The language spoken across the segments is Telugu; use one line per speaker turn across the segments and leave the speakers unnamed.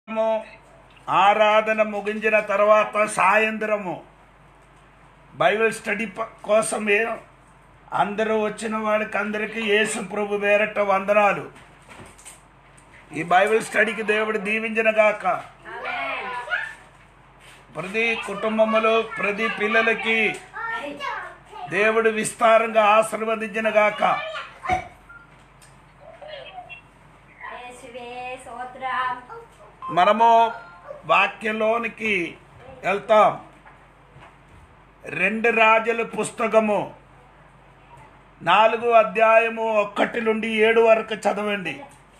మనము ఆరాధన ముగించిన తర్వాత సాయంత్రము బైబిల్ స్టడీ ప- కోసమే అందరూ వచ్చిన వాళ్ళకి అందరికీ యేసు ప్రభు వేరట వందనాలు ఈ బైబిల్ స్టడీకి దేవుడు దీవించిన గాక ప్రతి కుటుంబములో ప్రతి పిల్లలకి దేవుడు విస్తారంగా ఆశీర్వదించిన గాక
యేసువే స్తోత్రం
మనము వాక్యంలోనికి వెళ్తాం రెండు రాజుల పుస్తకము నాలుగు అధ్యాయము ఒక్కటి నుండి ఏడు వరకు చదవండి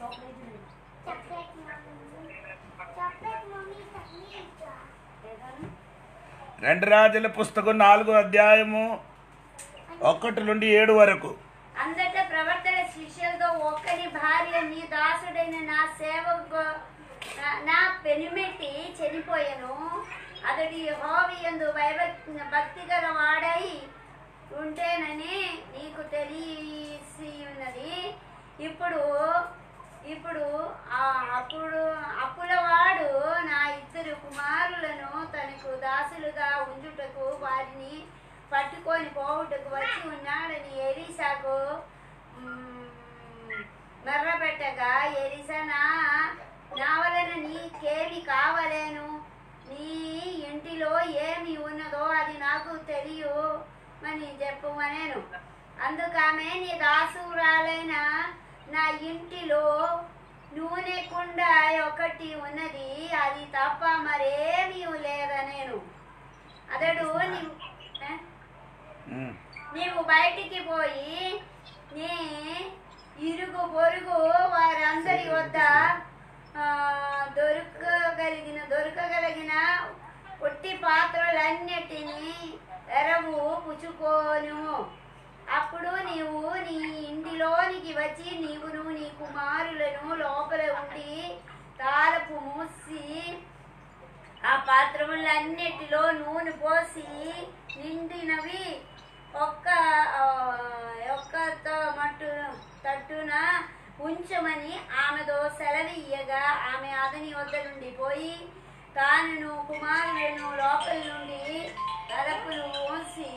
రెండు రాజుల పుస్తకం నాలుగు అధ్యాయము ఒక్కటి నుండి ఏడు వరకు
అందట ప్రవర్తన శిష్యులతో ఒక్కరి భార్య నీ దాసుడైన నా సేవకు నా- నా పెనిమెట్టి చనిపోయాను అతడి హోవి ఎందు భయభక్తి భక్తి గల వాడై ఉంటేనని నీకు తెలిసి ఉన్నది ఇప్పుడు ఇప్పుడు ఆ అప్పుడు అప్పులవాడు నా ఇద్దరు కుమారులను తనకు దాసులుగా ఉంచుటకు వారిని పట్టుకొని పోవుటకు వచ్చి ఉన్నాడని ఎలీసాకు మ్, మెర్రబెట్టగా ఎలీసా నా నా వలన నీకేమి కావలేను నీ ఇంటిలో ఏమి ఉన్నదో అది నాకు తెలియు అని చెప్పమనేను అందుకామె నీ దాసురాలైన నా ఇంటిలో నూనె కుండ ఒకటి ఉన్నది అది తప్ప మరేమీ లేదనేను అతడు నీవు ఏ?
ఉమ్.
నీవు బయటికి పోయి నీ ఇరుగు పొరుగు వారందరి వద్ద ఆ, దొరకగలిగిన దొరకగలిగిన ఒట్టి పాత్రలన్నిటినీ ఎరవు పుచ్చుకోను అప్పుడు నీవు నీ ఇంటిలోనికి వచ్చి నీవును నీ కుమారులను లోపల ఉండి తాలపు మూసి ఆ పాత్రములన్నిటిలో నూనె పోసి నిండినవి ఒక్క ఆ, ఒక్క త- మట్టు తట్టున ఉంచమని ఆమెతో సెలవియ్యగా ఆమె అతని వద్ద నుండి పోయి తానును కుమారులను లోపల నుండి తలుపులు మూసి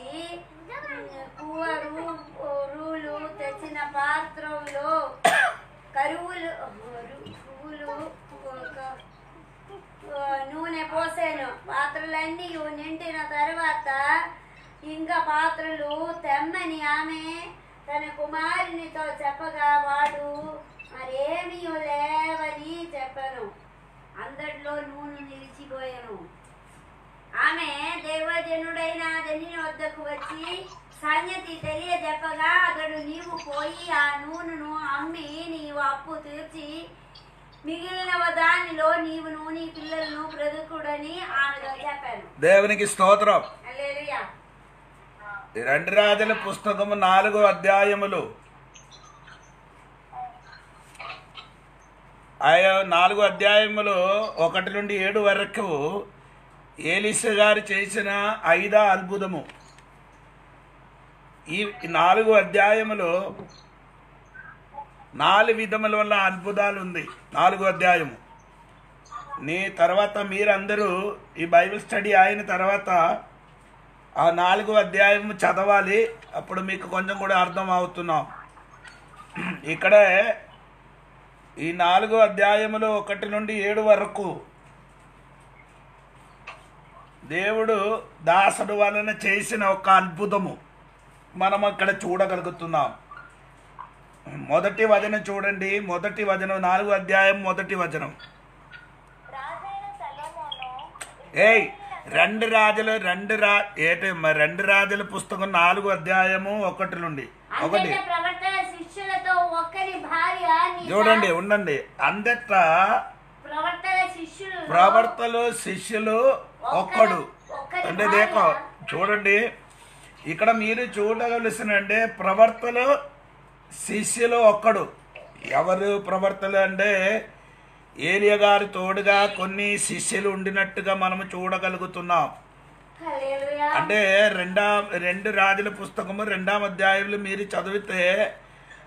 కువరు రూలు తెచ్చిన పాత్రలో కరువులు పువ్వులు ఒక- ఆ, నూనె పోసాను పాత్రలన్నీ నిండిన తర్వాత ఇంకా పాత్రలు తెమ్మని ఆమె తన కుమారునితో చెప్పగా వాడు మరేమీ లేవని చెప్పాను అందరిలో నూనె నిలిచిపోయాను ఆమె దేవజనుడైన ధని వద్దకు వచ్చి సంగతి తెలియజెప్పగా అతడు నీవు పోయి ఆ నూనెను అమ్మి నీవు అప్పు తీర్చి మిగిలిన దానిలో నీవును నీ పిల్లలను బ్రతుకుడని ఆమెతో చెప్పాను
దేవునికి స్తోత్రం
హల్లెలూయా
ఈ రెండు రాజుల పుస్తకము నాలుగు అధ్యాయములు ఆయా నాలుగు అధ్యాయములు ఒకటి నుండి ఏడు వరకు ఏలిస గారు చేసిన ఐదా అద్భుతము ఈ ఈ నాలుగు అధ్యాయములు నాలుగు విధముల వల్ల అద్భుతాలు ఉంది నాలుగు అధ్యాయము నీ తర్వాత మీరందరూ ఈ బైబిల్ స్టడీ అయిన తర్వాత ఆ నాలుగు అధ్యాయం చదవాలి అప్పుడు మీకు కొంచెం కూడా అర్థం అవుతున్నాం ఇక్కడే ఈ నాలుగు అధ్యాయములు ఒకటి నుండి ఏడు వరకు దేవుడు దాసుడు వలన చేసిన ఒక అద్భుతము మనం అక్కడ చూడగలుగుతున్నాం మొదటి వచనం చూడండి మొదటి వచనం నాలుగు అధ్యాయం మొదటి వచనం
రాజైన సలోమోను
ఏయ్ రెండు రాజులు రెండు రా ఏటి మరి రెండు రాజుల పుస్తకం నాలుగు అధ్యాయము ఒకటి నుండి ఒకటి
అంతటా ప్రవర్తన శిష్యులతో ఒక్కరి భార్య నీ
చూడండి
దా-
ఉండండి అందట
ప్రవర్తన శిష్యులు
ప్రవర్తలు శిష్యులు ఒక్కడు అంటే దేకో చూడండి ఇక్కడ మీరు చూడవలసిన అంటే ప్రవర్తలు శిష్యులు ఒక్కడు ఎవరు ప్రవర్తలు అంటే ఏలియా గారి తోడుగా కొన్ని శిష్యులు ఉండినట్టుగా మనము చూడగలుగుతున్నాం
హల్లెలూయా
అంటే రెండా రెండు రాజుల పుస్తకము రెండాం అధ్యాయంలో మీరు చదివితే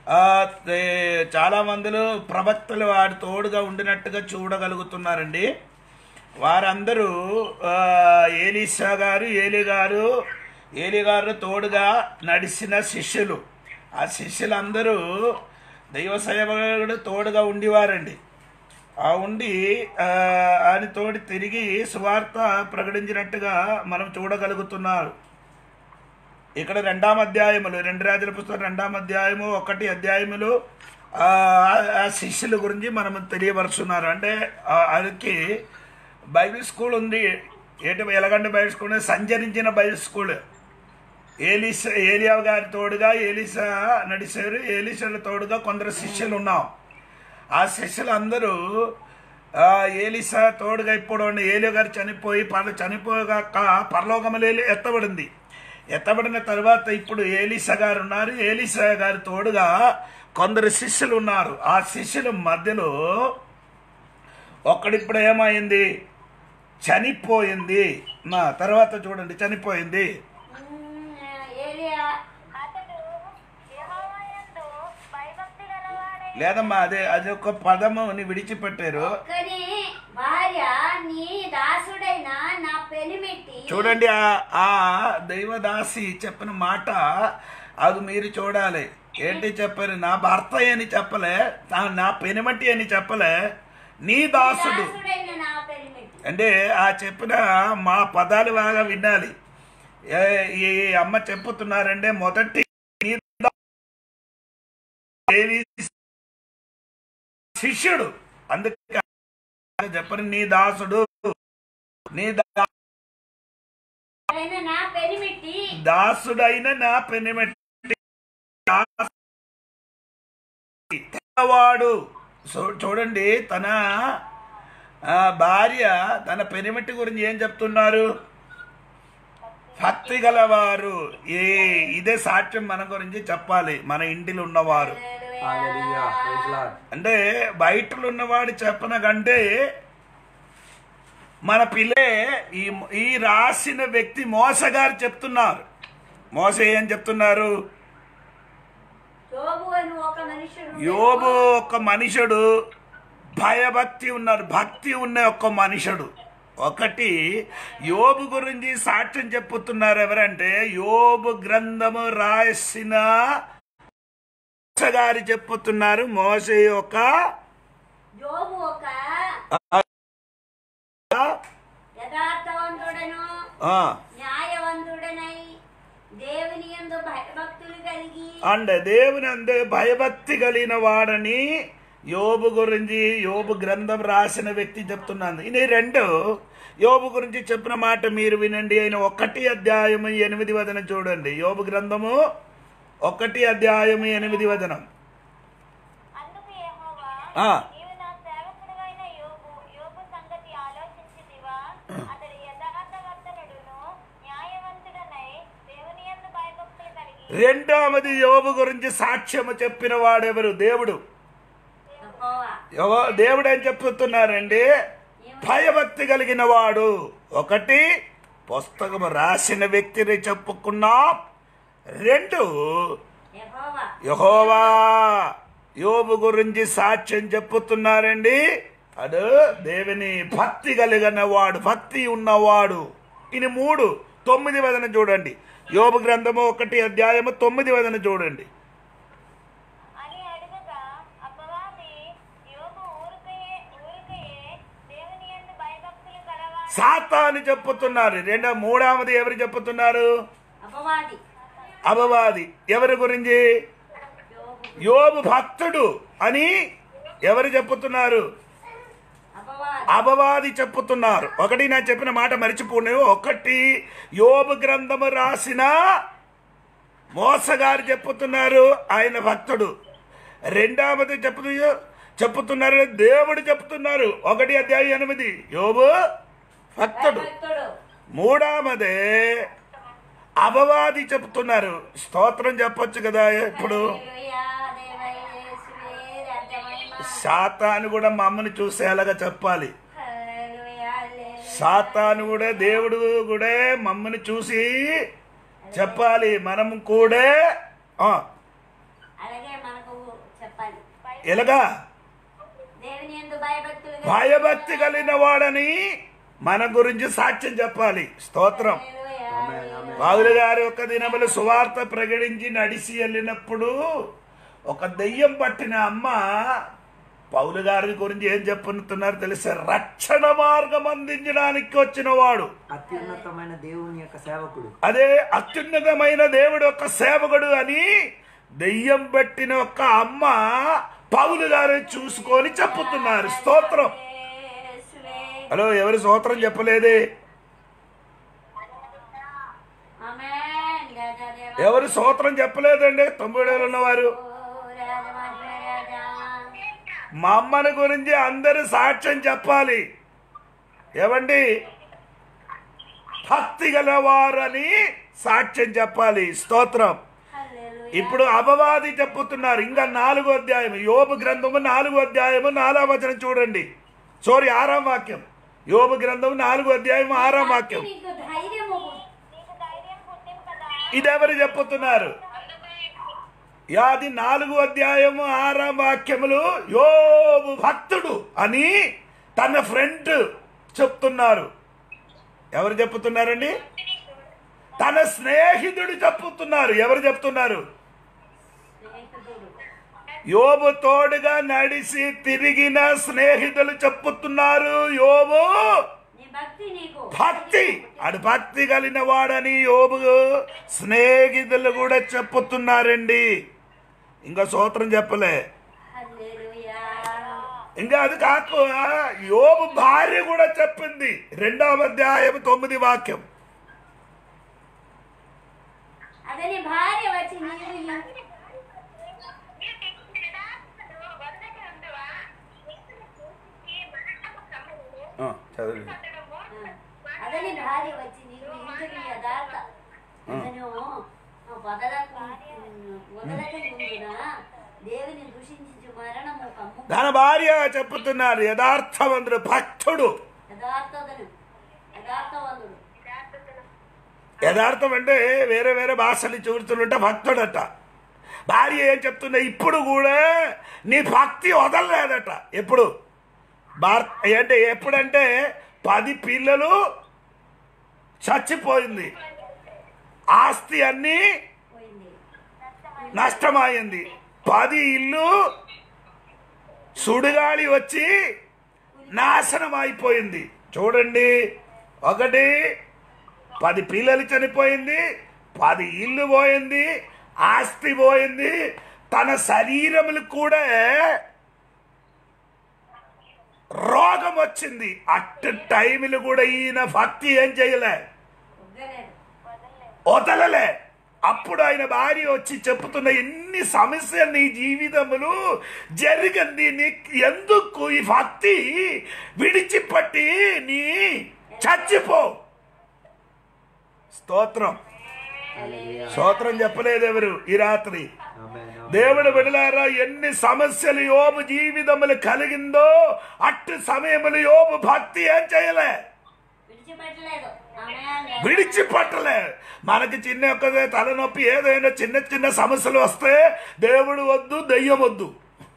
ఆ, ఏ- చాలా మందిలో ప్రవక్తలు వాడి తోడుగా ఉండినట్టుగా చూడగలుగుతున్నారండి వారందరూ ఆ, ఏలీసా గారు ఏలి గారు ఏలి గారు తోడుగా నడిచిన శిష్యులు ఆ శిష్యులందరూ దైవ సేవకుడు తోడుగా ఉండేవారండి ఆ ఉండి ఆ, ఆయన తోడి తిరిగి సువార్త ప్రకటించినట్టుగా మనం చూడగలుగుతున్నారు ఇక్కడ రెండాం అధ్యాయములు రెండు రాజుల పుస్తకం రెండాం అధ్యాయము ఒకటి అధ్యాయములు ఆ ఆ శిష్యుల గురించి మనం తెలియపరుస్తున్నారు అంటే ఆ- ఆయనకి బైబిల్ స్కూల్ ఉంది ఏంటి ఎలగంట బైబిల్ స్కూల్ ఉంది, సంచరించిన బైబిల్ స్కూల్ ఏలిస ఏలియా గారి తోడుగా ఏలిసా నడిచారు ఏలిసాల తోడుగా కొందరు శిష్యులు ఉన్నాం ఆ శిష్యులు అందరూ ఆ, ఏలిసా తోడుగా ఇప్పుడు ఉన్న ఏలియా గారు చనిపోయి పర చనిపోయాక పరలోకమలేలి ఎత్తబడింది ఎత్తబడిన తర్వాత ఇప్పుడు ఏలిసా గారు ఉన్నారు ఏలిసా గారి తోడుగా కొందరు శిష్యులు ఉన్నారు ఆ శిష్యుల మధ్యలో ఒక్కడిప్పుడు ఏమైంది చనిపోయింది నా తర్వాత చూడండి చనిపోయింది
ఉమ్, ఏలియా
అతడు యెహోవాయందు భయభక్తి గలవాడై
లేదమ్మా అదే అది ఒక పదముని విడిచిపెట్టారు
ఒక్కని భార్య నీ దాసుడైన నా పెనిమిట్టి
చూడండి ఆ ఆ దైవదాసి చెప్పిన మాట అది మీరు చూడాలి ఏంటి చెప్పారు నా భర్త అని చెప్పలే నా- నా పెనిమటి అని చెప్పలే నీ దాసుడు
దాసుడైన నా పెనిమిట్టి
అంటే ఆ చెప్పిన మా పదాలు బాగా వినాలి ఏ- ఈ అమ్మ చెప్పుతున్నారంటే మొదటి నీ దా- దేవి శిష్యుడు అందుకే చెప్పరు నీ దాసుడు నీ దా
ఆయన నా పెనిమిట్టి
దాసుడైన నా పెనిమెట్టి వాడు చూడండి తన ఆ, భార్య తన పెనిమిటి గురించి ఏం చెప్తున్నారు భక్తి గలవారు ఏ ఇదే సాక్ష్యం మన గురించి చెప్పాలి మన ఇంటిలో ఉన్నవారు
Hallelujah. Praise Lord.
అంటే బయటలో ఉన్నవాడు చెప్పన కంటే మన పిల్లే ఈ ఈ రాసిన వ్యక్తి మోసగారు చెప్తున్నారు మోస ఏం చెప్తున్నారు
యోబు అని ఒక మనుషుడు
యోబు ఒక మనుషుడు భయభక్తి ఉన్నారు భక్తి ఉన్న ఒక మనుషుడు ఒకటి యోబు గురించి సాక్ష్యం చెప్పుతున్నారు ఎవరంటే యోబు గ్రంథము రాసిన గారు చెప్పుతున్నారు మోస యొక్క
యోబు ఒక యథార్థవంతుడను
ఆ,
న్యాయవంతుడనై దేవుని యందు భయభక్తులు కలిగి
అండ్ దేవుని అందు భయభక్తి కలిగిన వాడని యోబు గురించి యోబు గ్రంథం రాసిన వ్యక్తి చెప్తున్నాను ఇది రెండు యోబు గురించి చెప్పిన మాట మీరు వినండి ఆయన ఒకటి అధ్యాయము ఎనిమిది వదనం చూడండి యోబు గ్రంథము ఒకటి అధ్యాయము ఎనిమిది వదనం
అందుకు యెహోవా
ఆ.
నీవు నా సేవకుడైన యోబు యోబు సంగతి ఆలోచించితివా అతడు యథార్థవర్తనుడును న్యాయవంతుడనై దేవుని యందు భయభక్తులు కలిగి
రెండవది యోబు గురించి సాక్ష్యము చెప్పిన వాడెవరు దేవుడు
యెహోవా
ఎవ- దేవుడు ఏం చెప్తున్నారండి భయభక్తి కలిగిన వాడు ఒకటి పుస్తకం రాసిన వ్యక్తిని చెప్పుకున్నాం రెండు
యెహోవా
యహోవా యోబు గురించి సాక్ష్యం చెప్పుతున్నారండి అడు దేవుని భక్తి కలిగిన వాడు భక్తి ఉన్నవాడు ఇది మూడు తొమ్మిది వదన చూడండి యోబు గ్రంథము ఒకటి అధ్యాయము తొమ్మిది వదన చూడండి
అని అడుగగా అపవాది యోబు ఊరికయే ఊరికయే దేవుని యందు భయభక్తులు గలవాడు
సాతాను చెప్పుతున్నారు రెండో మూడవది ఎవరు చెప్పుతున్నారు
అపవాది
అపవాది ఎవరి గురించి
యోబు
యోబు భక్తుడు అని ఎవరు చెప్పుతున్నారు
అపవాది
అపవాది చెప్పుతున్నారు ఒకటి నేను చెప్పిన మాట మర్చిపోయి ఒకటి యోబు గ్రంథము రాసిన మోసగారు చెప్పుతున్నారు ఆయన భక్తుడు రెండవది చెప్పు చెప్పుతున్నారు దేవుడు చెప్తున్నారు ఒకటి అధ్యాయం ఎనిమిది యోబు భక్తుడు
భక్తుడు
మూడవదే అపవాది చెప్తున్నారు స్తోత్రం చెప్పొచ్చు కదా ఇప్పుడు
హల్లెలూయా, దేవా యేసువే, రాజ్యమహిమ.
సాతాను కూడా మమ్మల్ని చూసేలాగా చెప్పాలి
హల్లెలూయా, హల్లెలూయా.
సాతాను కూడా దేవుడు కూడా మమ్మల్ని చూసి చెప్పాలి మనం కూడా ఆ,
అలాగే మనకు
ఎలాగా
దేవుని యందు భయభక్తులు
భయభక్తి కలిగిన వాడని మన గురించి సాక్ష్యం చెప్పాలి స్తోత్రం
ఆమేన్, ఆమేన్.
పావులు గారు ఒక దినములు సువార్త ప్రకటించి నడిచి వెళ్ళినప్పుడు ఒక దెయ్యం పట్టిన అమ్మ పౌలు గారి గురించి ఏం చెప్పుతున్నారు తెలిసే రక్షణ మార్గం అందించడానికి వచ్చిన వాడు
అత్యున్నతమైన దేవుని యొక్క సేవకుడు
అదే అత్యున్నతమైన దేవుడు యొక్క సేవకుడు అని దెయ్యం పెట్టిన ఒక అమ్మ పౌలు గారిని చూసుకొని చెప్పుతున్నారు స్తోత్రం
యేసువే.
హలో ఎవరు స్తోత్రం చెప్పలేదే
ఆమేన్. రాజా దేవా.
ఎవరు స్తోత్రం చెప్పలేదండి తొమ్మిదేళ్ళు ఉన్నవారు
ఓ రాజా మహారాజా.
మా అమ్మని గురించి అందరూ సాక్ష్యం చెప్పాలి ఏమండి భక్తి గలవారని సాక్ష్యం చెప్పాలి స్తోత్రం
హల్లెలూయా.
ఇప్పుడు అపవాది చెప్పుతున్నారు ఇంకా నాలుగో అధ్యాయం యోబు గ్రంథము నాలుగో అధ్యాయము నాలుగో వచనం చూడండి సారీ ఆరాం వాక్యం యోబు గ్రంథము నాలుగో అధ్యాయం ఆరాం వాక్యం
నీకు ధైర్యము
నీకు ధైర్యం పుట్టింది కదా
ఇదెవరు చెప్పుతున్నారు యాది నాలుగు అధ్యాయము ఆరాం వాక్యములు యోబు భక్తుడు అని తన ఫ్రెండ్ చెప్తున్నారు ఎవరు చెప్తున్నారండి తన స్నేహితుడు చెప్పుతున్నారు ఎవరు చెప్తున్నారు
స్నేహితుడు.
యోబు తోడుగా నడిచి తిరిగిన స్నేహితులు చెప్పుతున్నారు యోబు
నీ భక్తి నీకు
భక్తి అడు భక్తి కలిగిన వాడని యోబు స్నేహితులు కూడా చెప్పుతున్నారండి ఇంకా సూత్రం చెప్పలే
హల్లెలూయా.
ఇంకా అది కాక యోబు భార్య కూడా చెప్పింది రెండవ అధ్యాయం తొమ్మిది వాక్యం
అతని భార్య వచ్చి నీవు
ఆ, చదివి
అతని భార్య వచ్చి నీవు ఇంతటి యథార్థ అతను వదలకు వదలకుండునా దేవుని దూషించి మరణము కమ్ము
తన భార్య చెప్పుతున్నారు యథార్థవంతుడు భక్తుడు
యథార్థతను యథార్థవంతుడు
యథార్థం అంటే వేరే వేరే భాషలు చూడుతుంటే భక్తుడట భార్య ఏం చెప్తుండే ఇప్పుడు కూడా నీ భక్తి వదలలేదట ఎప్పుడు భార్ అంటే ఎప్పుడంటే పది పిల్లలు చచ్చిపోయింది ఆస్తి అన్నీ
పోయింది
నష్టమైంది పది ఇల్లు సుడిగాలి వచ్చి నాశనం అయిపోయింది చూడండి ఒకటి పది పిల్లలు చనిపోయింది పది ఇల్లు పోయింది ఆస్తి పోయింది తన శరీరములు కూడా రోగం వచ్చింది అట్టు టైంలు కూడా ఈయన భక్తి ఏం చేయలే
ఒగ్గలేదు
వదలలే అప్పుడు ఆయన భార్య వచ్చి చెప్తున్న ఎన్ని సమస్యలు నీ జీవితములు జరిగింది నీకు ఎందుకు ఈ భక్తి విడిచిపట్టి నీ చచ్చిపో స్తోత్రం
హల్లెలూయా.
స్తోత్రం చెప్పలేదు ఎవరు ఈ రాత్రి
ఆమేన్, ఆమేన్.
దేవుడు విడలారా ఎన్ని సమస్యలు యోబు జీవితములు కలిగిందో అట్టి సమయములు యోబు భక్తి ఏం చేయలే
విడిచిపెట్టలేదు ఆమె
విడిచిపట్టలే మనకి చిన్న ఒక తలనొప్పి ఏదైనా చిన్న చిన్న సమస్యలు వస్తే దేవుడు వద్దు దెయ్యం వద్దు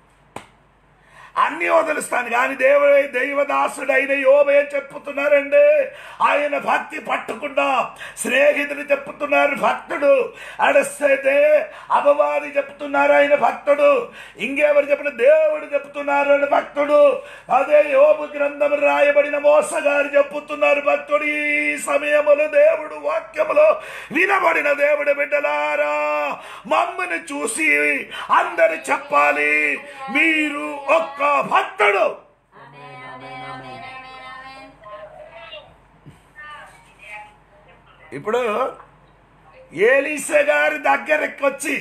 అన్ని వదిలిస్తాను కానీ దేవుడు దైవదాసుడు అయిన యోబ ఏం చెప్పుతున్నారండి ఆయన భక్తి పట్టకుండా స్నేహితుడు చెప్పుతున్నారు భక్తుడు అడస్తే అపవాది చెప్తున్నారు ఆయన భక్తుడు ఇంకెవరు చెప్పిన దేవుడు చెప్తున్నారు ఆయన భక్తుడు అదే యోబు గ్రంథం రాయబడిన మోసగారు చెప్పుతున్నారు భక్తుడు ఈ సమయములో దేవుడు వాక్యములో వినబడిన దేవుడు బిడ్డలారా మమ్మల్ని చూసి అందరు చెప్పాలి మీరు ఒక్క భక్తుడు
ఆమేన్ ఆమేన్ ఆమేన్ ఆమేన్ ఆమేన్
ఇప్పుడు ఏలీస గారి దగ్గరకు వచ్చి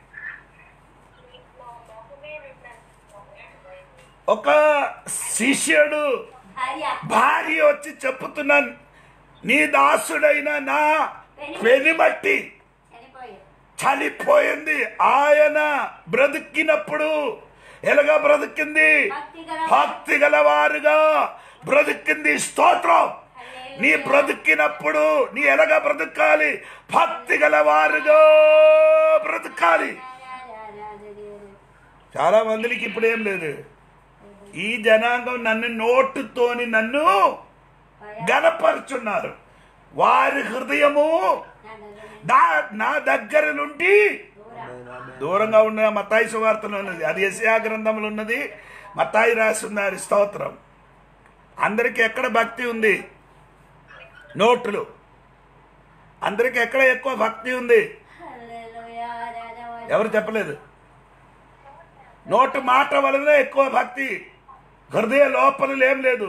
ఒక శిష్యుడు
భార్య
భార్య వచ్చి చెప్పుతున్నాను నీ దాసుడైన నా పెనిమట్టి
చనిపోయాడు
చనిపోయింది ఆయన బ్రతికినప్పుడు ఎలాగా బ్రతికింది
భక్తి గల
భక్తి గలవారుగా బ్రతికింది స్తోత్రం నీ బ్రతికినప్పుడు నీ ఎలాగా బ్రతకాలి భక్తి గలవారుగా బ్రతకాలి చాలా మందికి ఇప్పుడు ఏం లేదు ఈ జనాంగం నన్ను నోటుతోని నన్ను గనపరుచున్నారు వారి హృదయము నా- నా దగ్గర నుండి
ఆమేన్, ఆమేన్.
దూరంగా ఉన్న మతాయి సువార్తలో ఉన్నది అది ఎస్యా గ్రంథంలో ఉన్నది మతాయి రాస్తున్నారు స్తోత్రం అందరికి ఎక్కడ భక్తి ఉంది నోటులు అందరికి ఎక్కడ ఎక్కువ భక్తి ఉంది
హల్లెలూయా రాజా
ఎవరు చెప్పలేదు నోటు మాట వలన ఎక్కువ భక్తి హృదయ లోపల ఏం లేదు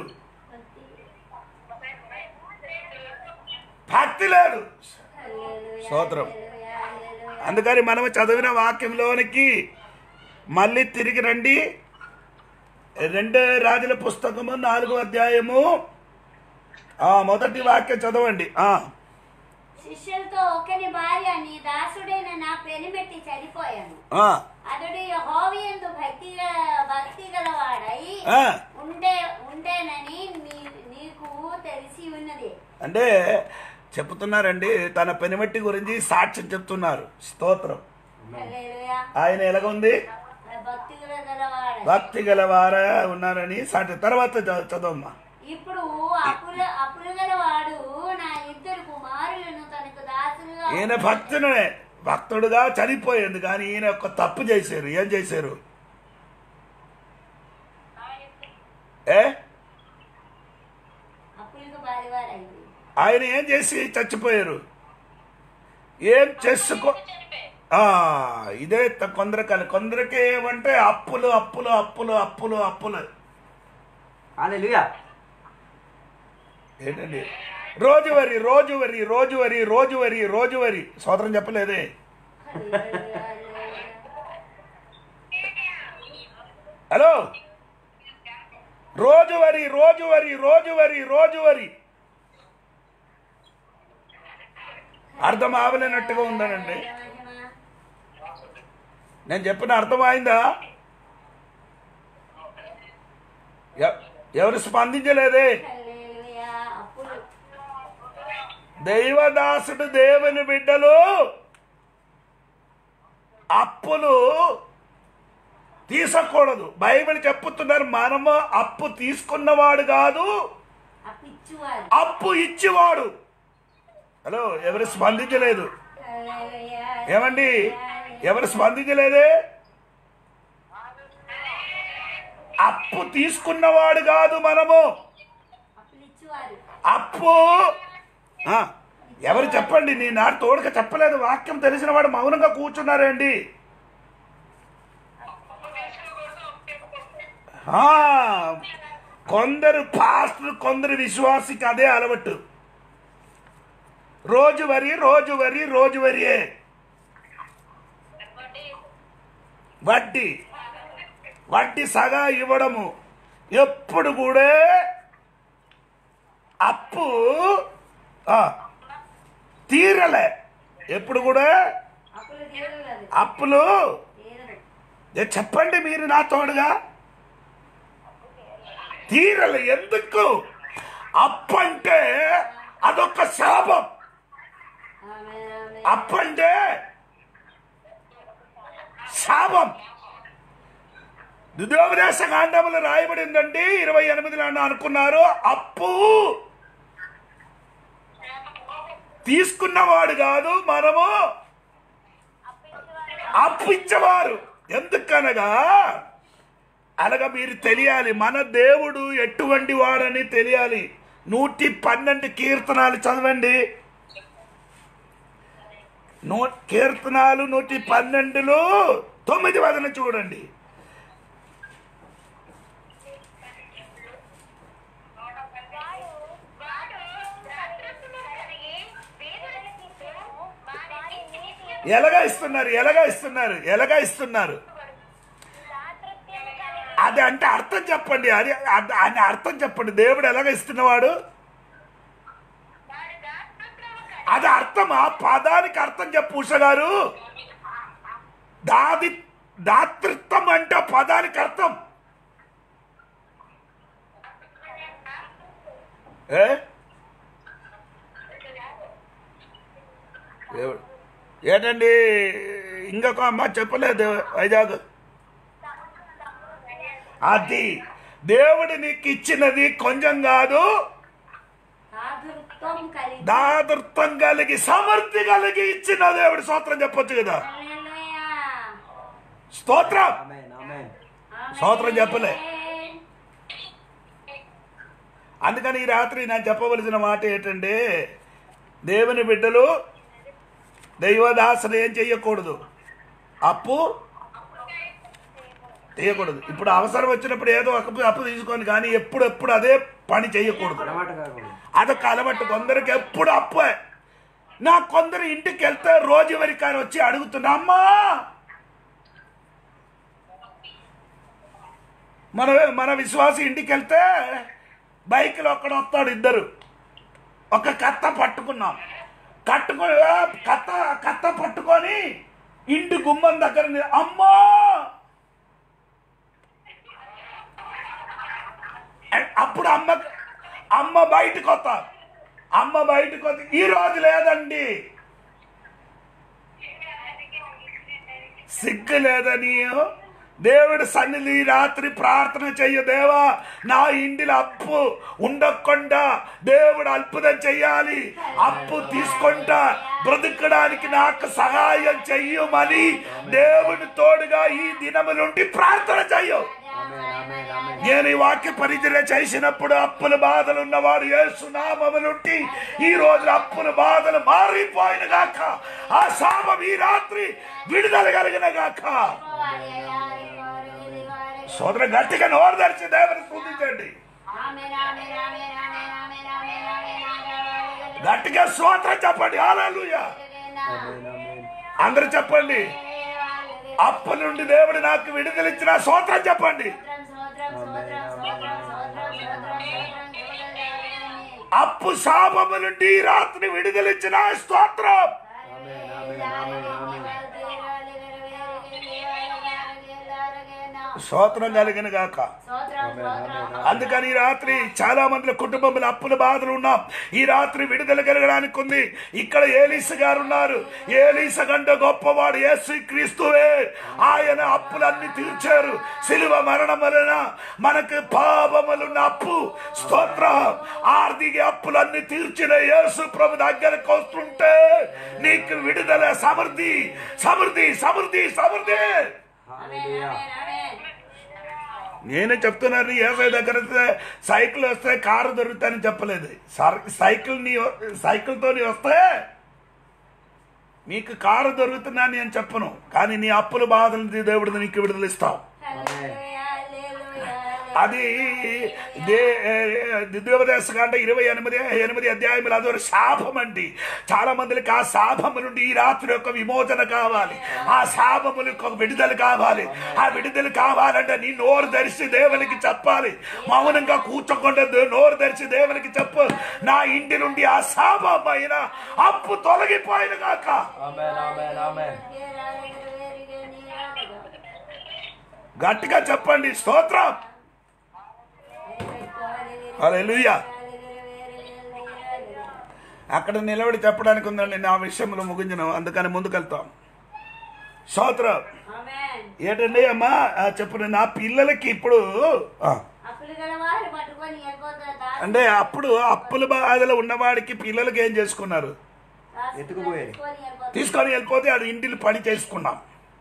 భక్తి లేదు
హల్లెలూయా
స్తోత్రం
హల్లెలూయా హల్లెలూయా
అందుకని మనం చదివిన వాక్యంలోనికి మళ్ళీ తిరిగి రండి రెండో రాజుల పుస్తకము నాలుగో అధ్యాయము ఆ మొదటి వాక్యం చదవండి ఆ
శిష్యులతో ఒకని భార్య నీ దాసుడైన నా పెనిమెట్టి చనిపోయాను
ఆ,
అతడు యెహోవా యందు భక్తి గల- భక్తి గలవాడై
ఆ.
ఉండే ఉండేనని నీ- నీకు తెలిసి ఉన్నది
అంటే చెప్తున్నారండి తన పెనిమట్టి గురించి సాక్ష్యం చెప్తున్నారు స్తోత్రం
హల్లెలూయా
ఆయన ఎలాగుంది
భక్తి గల గలవాడ
భక్తి గలవారా ఉన్నారని సాటి తర్వాత చ- చదవమ్మా
ఇప్పుడు అప్పుల అప్పుల గలవాడు నా ఇద్దరు కుమారులను తనకు దాసులుగా
ఈయన భక్తునే భక్తుడుగా చనిపోయింది కానీ ఈయన ఒక తప్పు చేశారు ఏం చేశారు ఏ
అప్పులకు బారివారైంది
ఆయన ఏం చేసి చచ్చిపోయారు ఏం చేసుకో ఆ, ఇదే త- కొందరికి కొందరికి ఏమంటే అప్పులు అప్పులు అప్పులు అప్పులు అప్పులు
హల్లెలూయా
ఏంటండి రోజువరి రోజువరి రోజువరి రోజువరి రోజువరి సోదరం చెప్పలేదే
హల్లెలూయా, హల్లెలూయా.
హలో రోజువరి రోజువరి రోజువరి రోజువరి అర్థం ఆవలేనట్టుగా ఉందనండి
మహిమ.
నేను చెప్పిన అర్థమైందా ఎ- ఎవరు స్పందించలేదే
హల్లెలూయా. అప్పులు
దైవదాసుడు దేవుని బిడ్డలు అప్పులు తీసకూడదు బైబిల్ చెప్పుతున్నారు మనము అప్పు తీసుకున్నవాడు కాదు
అప్పిచ్చువారు
అప్పు ఇచ్చేవాడు హలో ఎవరు స్పందించలేదు
హల్లెలూయా.
ఏమండి ఎవరు స్పందించలేదే అప్పు తీసుకున్నవాడు కాదు మనము
అప్పులిచ్చువారు
అప్పు ఆ, ఎవరు చెప్పండి నీ నా తోడుక చెప్పలేదు వాక్యం తెలిసిన వాడు మౌనంగా కూర్చున్నారేంటి ఆ, కొందరు పాస్టర్ కొందరు విశ్వాసికి అదే అలవట్టు రోజువరి రోజువరి రోజువరియే వడ్డీ వడ్డీ సగా ఇవ్వడము ఎప్పుడు కూడా అప్పు ఆ, తీరలే ఎప్పుడు కూడా
అప్పులు తీరలేదు
అప్పులు
తీరదు
ఏ చెప్పండి మీరు నా తోడుగా తీరలే ఎందుకు అప్పు అంటే అదొక శాపం
ఆమేన్, ఆమేన్.
అప్పు అంటే శాపం దుర్యోపదేశ కాండములు రాయబడిందండి ఇరవై ఎనిమిదిలో అనుకున్నారు అప్పు తీసుకున్నవాడు కాదు మనము అప్పు ఇచ్చేవారు ఎందుకనగా అనగా మీరు తెలియాలి మన దేవుడు ఎటువంటి వాడని తెలియాలి నూటి పన్నెండు కీర్తనాలు చదవండి నూ కీర్తనాలు నూటి పన్నెండులో తొమ్మిది వదన చూడండి
వాడు వాడు సంతృప్తిని కలిగి పేదలకి ఇచ్చెను, వారికి నిత్యం
ఎలాగా ఇస్తున్నారు ఎలాగా ఇస్తున్నారు ఎలాగా ఇస్తున్నారు
సాతృప్యం కలిగి
అది అంటే అర్థం చెప్పండి అది అది- అని అర్థం చెప్పండి దేవుడు ఎలాగ ఇస్తున్నవాడు
వాడు దాతృత్వము కలిగి
అది అర్థం ఆ పదానికి అర్థం చెప్పు ఉష గారు దాది దాతృత్వం అంటే ఆ పదానికి అర్థం ఏ దేవుడు ఏంటండి ఇంకొక అమ్మ చెప్పలేదు వైజాగ్ అది దేవుడు నీకు ఇచ్చినది కొంచెం కాదు
దాతృత్వం కలిగి
దాతృత్వం కలిగి సమృద్ధి కలిగి ఇచ్చిన దేవుడు స్తోత్రం చెప్పొచ్చు కదా
హల్లెలూయా.
స్తోత్రం
ఆమేన్ ఆమేన్
ఆమేన్.
స్తోత్రం చెప్పలే. అందుకని ఈ రాత్రి నేను చెప్పవలసిన మాట ఏంటంటే దేవుని బిడ్డలు దైవదాసన ఏం చెయ్యకూడదు అప్పు చేయకూడదు ఇప్పుడు అవసరం వచ్చినప్పుడు ఏదో ఒక అప్పు తీసుకొని కానీ ఎప్పుడు ఎప్పుడు అదే పని చేయకూడదు
అలవాటు కాకూడదు
అదొక అలవాటు కొందరికి ఎప్పుడు అప్పే నా కొందరు ఇంటికి వెళ్తే రోజువరి కారు వచ్చి అడుగుతున్నా అమ్మా మన మన విశ్వాసి ఇంటికి వెళ్తే బైక్లో ఒక్కడ వస్తాడు ఇద్దరు ఒక కత్త పట్టుకున్నాం కట్టుకొని ఆ, కత్త కత్త పట్టుకొని ఇంటి గుమ్మం దగ్గర ని- అమ్మా అప్పుడు అమ్మ అమ్మ బయటకు వస్తా అమ్మ బయటకు వస్తే ఈ రోజు లేదండి సిగ్గు లేదని దేవుడి సన్నిధి ఈ రాత్రి ప్రార్థన చెయ్య దేవా నా ఇంటిలో అప్పు ఉండకుండా దేవుడు అల్పుదం చెయ్యాలి అప్పు తీసుకుంటా బ్రతకడానికి నాకు సహాయం చెయ్యమని దేవుని తోడుగా ఈ దినము నుండి ప్రార్థన చెయ్యు
ఆమేన్ ఆమేన్ ఆమేన్
నేను ఈ వాక్య పరిచర్య చేసినప్పుడు అప్పుల బాధలు ఉన్నవాడు యేసునామము నుండి ఈ రోజు అప్పుల బాధలు మారిపోయిన గాక ఆ శాపం ఈ రాత్రి విడుదల కలిగిన గాక సోదర గట్టిగా నోరు తెరిచి దేవుని స్థుతించండి
ఆమేన్, ఆమేన్, ఆమేన్, ఆమేన్, ఆమేన్, ఆమేన్, ఆమేన్, ఆమేన్.
గట్టిగా స్తోత్రం చెప్పండి హల్లెలూయా
ఆమేన్ ఆమేన్
అందరూ చెప్పండి అప్పు నుండి దేవుడు నాకు విడుదలిచ్చిన స్తోత్రం చెప్పండి
స్తోత్రం, స్తోత్రం, స్తోత్రం, స్తోత్రం, స్తోత్రం, స్తోత్రం, స్తోత్రం.
అప్పు శాపము నుండి ఈ రాత్రి విడుదలిచ్చిన స్తోత్రం
ఆమేన్ ఆమేన్ ఆమేన్ ఆమేన్
స్తోత్రం కలిగిన గాక
స్తోత్రం, స్తోత్రం.
అందుకని ఈ రాత్రి చాలా మంది కుటుంబంలో అప్పుల బాధలు ఉన్నాం ఈ రాత్రి విడుదల కలగడానికి ఉంది ఇక్కడ ఏలీస గారు ఉన్నారు ఏలీస కంటే గొప్పవాడు యేసు క్రీస్తువే ఆయన అప్పులన్నీ తీర్చారు సిలువ మరణం వలన మనకు పాపములున్న అప్పు స్తోత్రం ఆర్థిక అప్పులన్నీ తీర్చిన యేసు ప్రభు దగ్గరకు వస్తుంటే నీకు విడుదల సమృద్ధి సమృద్ధి సమృద్ధి సమృద్ధి
హల్లెలూయా
ఆమేన్, ఆమేన్.
నేనే చెప్తున్నాను ఏసఐ దగ్గర వస్తే సైకిల్ వస్తే కారు దొరుకుతాయని చెప్పలేదు సర్- సైకిల్ నీ సైకిల్తో నీ వస్తే మీకు కారు దొరుకుతుందని నేను చెప్పను కానీ నీ అప్పుల బాధలు దేవుడు నీకు విడుదలిస్తావు
హల్లెలూయా, హల్లెలూయా,
అది ద్వితీయోపదేశ కాండ ఇరవై ఎనిమిది ఎనిమిది అధ్యాయములు అదో శాపం అండి చాలా మందికి ఆ శాపము నుండి ఈ రాత్రి యొక్క విమోచన కావాలి ఆ శాపములకు ఒక విడుదల కావాలి ఆ విడుదల కావాలంటే నీ నోరు తెరిచి దేవునికి చెప్పాలి మౌనంగా కూర్చోకుండా దే- నోరు తెరిచి దేవునికి చెప్పు నా ఇంటి నుండి ఆ శాపమైన అప్పు తొలగిపోయిన గాక
ఆమేన్ ఆమేన్ ఆమేన్
గట్టిగా చెప్పండి స్తోత్రం హల్లెలూయా అక్కడ నిలబడి చెప్పడానికి ఉందండి నా విషయంలో ముగించను అందుకని ముందుకెళ్తాం స్తోత్రం
ఆమేన్.
ఏంటండి అమ్మా ఆ, చెప్పండి నా పిల్లలకి ఇప్పుడు ఆ,
అప్పులు గల వారు పట్టుకొని వెళ్ళిపోతారు దాసి-
అంటే అప్పుడు అప్పుల బాధలు ఉన్నవాడికి పిల్లలకి ఏం చేసుకున్నారు
దాసి
ఎత్తుకుపోయారు.
తీసుకొని వెళ్ళిపోతారు.
తీసుకొని వెళ్ళిపోతే ఆడు ఇంటిని పని చేసుకున్నాం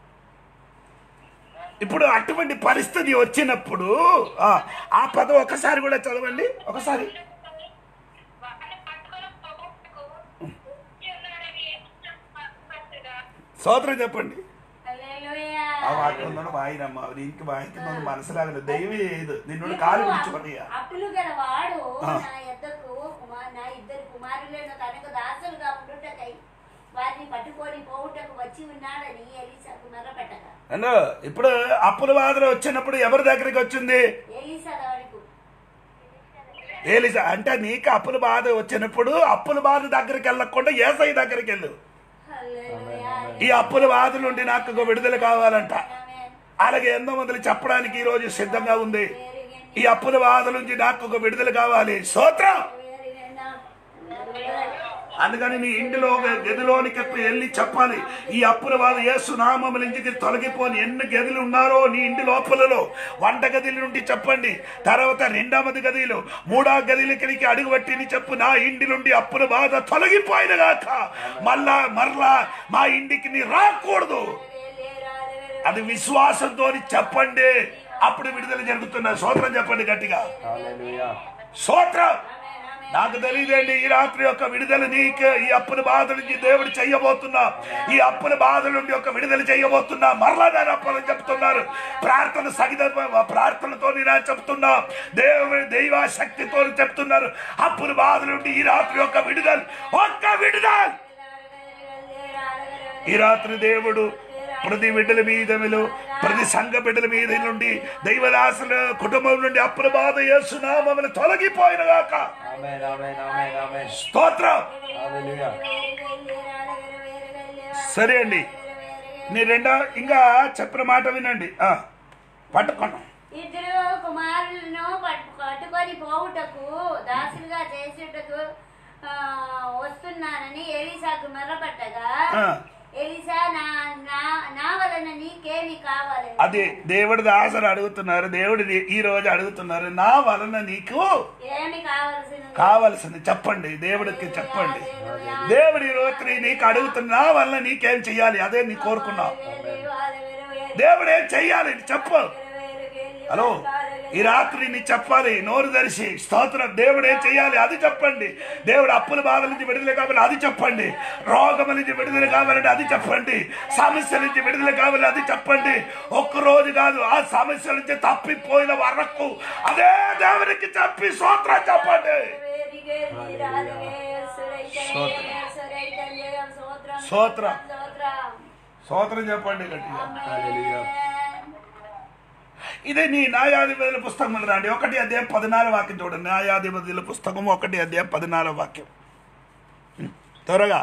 ఇప్పుడు అటువంటి పరిస్థితి వచ్చినప్పుడు ఆ, ఆ పదం ఒకసారి కూడా చదవండి ఒకసారి
వాళ్ళని పట్టుకొని పోగొట్టుకు ఉన్నాడని చెప్పగా
సోదరం చెప్పండి
హల్లెలూయా.
ఆ వాక్యంలో వాయినమ్మ ఇంక వాయికి మనసులాగలేదు దైవే ఇది నిన్ను కాలు పిలుచుకొని
అప్పులు గల వాడు
ఆ.
నా యొద్దకు కుమార్ నా ఇద్దరు కుమారులను తనకు దాసులుగా ఉండుటకై వారిని పట్టుకొని పోవుటకు వచ్చి ఉన్నాడని ఎలీసాకు మొరపెట్టగా
అన్నో ఇప్పుడు అప్పుల బాధలు వచ్చినప్పుడు ఎవరి దగ్గరికి వచ్చింది
ఎలీసా వరకు
ఏలిసా అంటే నీకు అప్పుల బాధ వచ్చినప్పుడు అప్పుల బాధ దగ్గరికి వెళ్ళకుండా ఏసై దగ్గరికి వెళ్ళు
హల్లెలూయా.
ఈ అప్పుల బాధ నుండి నాకు ఒక విడుదల కావాలంట
ఆమేన్.
అలాగే ఎంతో మంది చెప్పడానికి ఈ రోజు సిద్ధంగా ఉంది ఈ అప్పుల బాధ నుంచి నాకు ఒక విడుదల కావాలి స్తోత్రం
వేరిగైనా.
అందుకని నీ ఇంటిలో ఒక గదిలోనికి వెళ్ళి చెప్పాలి ఈ అప్పుల బాధ యేసు నామం నుంచి తొలగిపోని ఎన్ని గదులు ఉన్నారో నీ ఇంటి లోపలలో వంట గదిల నుండి చెప్పండి తర్వాత రెండవది గదిలో మూడో గదిలకి అడుగుబట్టి చెప్పు నా ఇంటి నుండి అప్పుల బాధ తొలగిపోయిన గాక మళ్ళా మరలా మా ఇంటికి నీ రాకూడదు అది విశ్వాసంతో చెప్పండి అప్పుడు విడుదల జరుగుతున్న సోత్రం చెప్పండి గట్టిగా
Hallelujah.
సోత్రం నాకు తెలియదండి ఈ రాత్రి యొక్క విడుదల నీకే ఈ అప్పుల బాధ నుంచి దేవుడు చెయ్యబోతున్నా ఈ అప్పుల బాధ నుండి ఒక విడుదల చెయ్యబోతున్నా మరలా దాని అప్పులని చెప్తున్నారు ప్రార్థన సగిత ప్రార్థనతో నేను చెప్తున్నా దేవుడి దైవ శక్తితో చెప్తున్నారు అప్పుల బాధ నుండి ఈ రాత్రి యొక్క విడుదల ఒక్క విడుదల ఈ రాత్రి దేవుడు ప్రతి బిడ్డల మీదలో ప్రతి సంఘ బిడ్డల మీద నుండి దైవదాసుల కుటుంబం నుండి అప్పుల బాధ చేస్తున్నామని తొలగిపోయిన గాక
Amen. Amen. Amen. Amen.
స్తోత్రం
Hallelujah.
సరే అండి నీ రెండో ఇంకా చెప్పిన మాట వినండి ఆ, పట్టుకోండి
ఇద్దరు కుమారులను పట్టు పట్టుకొని పోవుటకు దాసులుగా చేసేటకు ఆ, వస్తున్నానని ఎలీసాకు మెర్రపట్టగా
ఆ.
ఎలీసా నా నా నా వలన నీకేమి కావాలి
అది దేవుడి దాసరు అడుగుతున్నారు దేవుడి ఈ రోజు అడుగుతున్నారు నా వలన నీకు
ఏమి కావలసినది
కావలసింది చెప్పండి దేవుడికి చెప్పండి దేవుడి ఈ రాత్రి నీకు అడుగుతున్నా నా వల్ల నీకేం చెయ్యాలి అదే నీ కోరుకున్నావు దేవుడు ఏం చెయ్యాలి చెప్పు హలో ఈ రాత్రి నీ చెప్పాలి నోరు తెరిచి స్తోత్రం దేవుడు ఏం చెయ్యాలి అది చెప్పండి దేవుడు అప్పుల బాధల నుంచి విడుదల కావాలి అది చెప్పండి రోగముల నుంచి విడుదల కావాలంటే అది చెప్పండి సమస్యల నుంచి విడుదల కావాలి అది చెప్పండి ఒక్క రోజు కాదు ఆ సమస్యల నుంచి తప్పిపోయిన వరకు అదే దేవునికి చెప్పి స్తోత్రం చెప్పండి స్తోత్రం. స్తోత్రం చెప్పండి గట్టిగా
Hallelujah.
ఇదే నీ న్యాయాధిపతుల పుస్తకం రండి ఒకటి అధ్యాయం పదినాలుగు వాక్యం చూడండి న్యాయాధిపతుల పుస్తకం ఒకటి అధ్యాయం పదినాలుగు వాక్యం త్వరగా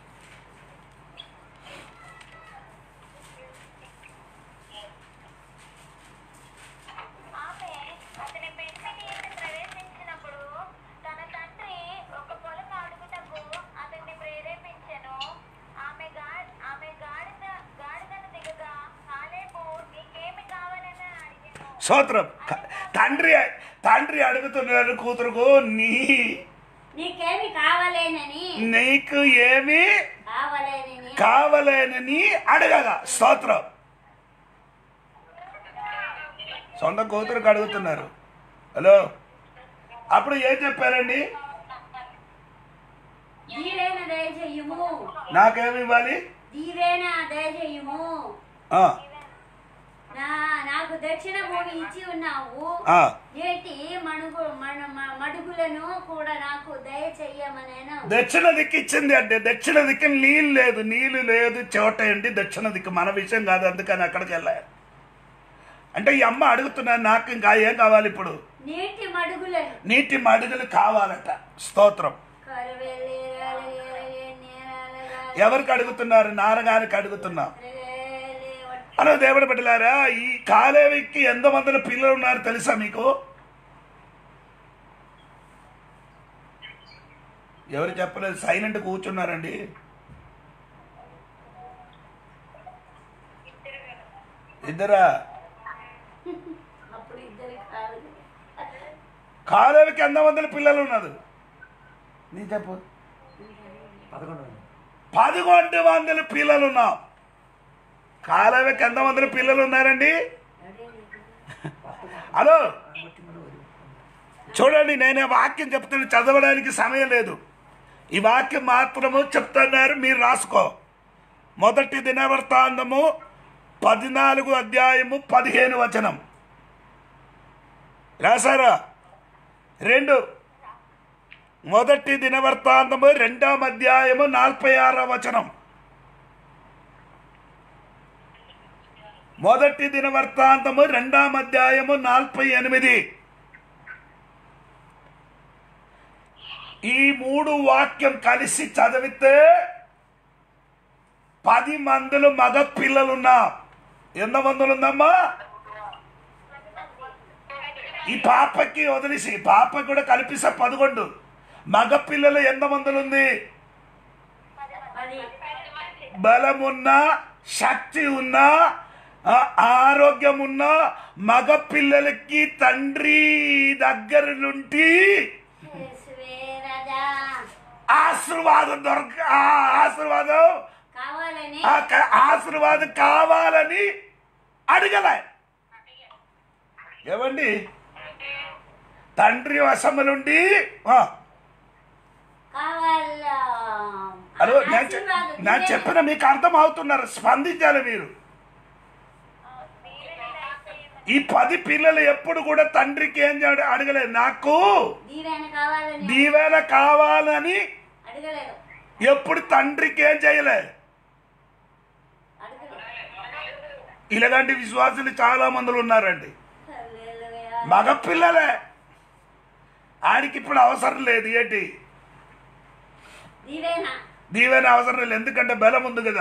ఆమె అతని పెంటిని ప్రవేశించినప్పుడు తన తండ్రి ఒక పొలం అడుగుటకు అతన్ని ప్రేరేపించెను ఆమె గా ఆమె గాడిద గాడిదను దిగగా కాలేపు నీకేమి కావాలని అడిగాను
స్తోత్రం క- తండ్రి తండ్రి అడుగుతున్నారు కూతురుకు నీ
నీకేమి కావాలేనని
నీకు ఏమి
కావాలేనని
కావలేనని అడగగా స్తోత్రం సొంత కూతురుకు అడుగుతున్నారు హలో అప్పుడు ఏం చెప్పారండి
దీవెన దయచేయుము
నాకేమి ఇవ్వాలి
దీవెన దయచేయుము
ఆ,
నా నాకు దక్షిణ భూమి ఇచ్చి ఉన్నావు
ఆ.
నేటి మణుగు మన మ- మడుగులను కూడా నాకు దయ చెయ్యమనేను
దక్షిణ దిక్కు ఇచ్చింది అంటే దక్షిణ దిక్కు నీళ్ళు లేదు నీళ్ళు లేదు చోట ఏంటి దక్షిణ దిక్కు మన విషయం కాదు అందుకని అక్కడికి వెళ్ళాలి అంటే ఈ అమ్మ అడుగుతున్నారు నాకు ఇంకా ఏం కావాలి ఇప్పుడు
నీటి మడుగులను
నీటి మడుగులు కావాలట స్తోత్రం
కరువెల్లి రాలగేరగే నేరాలగా
ఎవరికి అడుగుతున్నారు నారగారికి అడుగుతున్నాం
రెగేలి వట్-
అలా దేవుడు బిడ్డలారా ఈ కాలేవికి ఎంత మందిలో పిల్లలు ఉన్నారు తెలుసా మీకు ఎవరు చెప్పలేదు సైలెంట్ కూర్చున్నారండి ఇద్దరా
అప్పుడు ఇద్దరు కాదు
కాలేవికి ఎంత మందిలో పిల్లలు ఉన్నారు నీ చెప్పు
పదకొండు
పదకొండు వందల పిల్లలు ఉన్నాం కాలేవికి ఎంత మందిలో పిల్లలు ఉన్నారండి హలో చూడండి నేను ఈ వాక్యం చెప్తాను చదవడానికి సమయం లేదు ఈ వాక్యం మాత్రము చెప్తున్నారు మీరు రాసుకో మొదటి దినవృత్తాంతము పద్నాలుగు అధ్యాయము పదిహేను వచనం రాసారా రెండు మొదటి దినవృత్తాంతము రెండవ అధ్యాయము నలభై ఆరో వచనం మొదటి దినవృత్తాంతము రెండవ అధ్యాయము నలభై ఎనిమిది ఈ మూడు వాక్యం కలిసి చదివితే పది మందులు మగ పిల్లలున్నా ఎంత మందులు ఉందమ్మా ఈ పాపకి వదిలేసి పాప కూడా కలిపిస్తే పదకొండు మగ పిల్లలు ఎంత మందులు ఉంది
అది
బలమున్న శక్తి ఉన్న ఆ, ఆరోగ్యం ఉన్న మగ పిల్లలకి తండ్రి దగ్గర నుండి
యేసువే రాజా
ఆశీర్వాదం దొరక ఆ ఆశీర్వాదం
కావాలని
ఆ క- ఆశీర్వాదం కావాలని అడగలే ఏమండి తండ్రి వశము నుండి ఆ,
కావాలా
హలో నేను చె-
ఆశీర్వాదం
నేను
ఇదే.
చెప్పిన మీకు అర్థం అవుతున్నారు స్పందించాలి మీరు ఈ పది పిల్లలు ఎప్పుడు కూడా తండ్రికి ఏం చేయడం అడగలేదు నాకు
దీవెన కావాలని
దీవెన కావాలని
అడగలేదు
ఎప్పుడు తండ్రికి ఏం చేయలేదు
అడగలేదు
ఇలాంటి విశ్వాసులు చాలా మందులు ఉన్నారండి
హల్లెలూయా.
మగ పిల్లలే ఆడికి ఇప్పుడు అవసరం లేదు ఏంటి
దీవెన
దీవెన అవసరం లేదు ఎందుకంటే బలం ఉంది కదా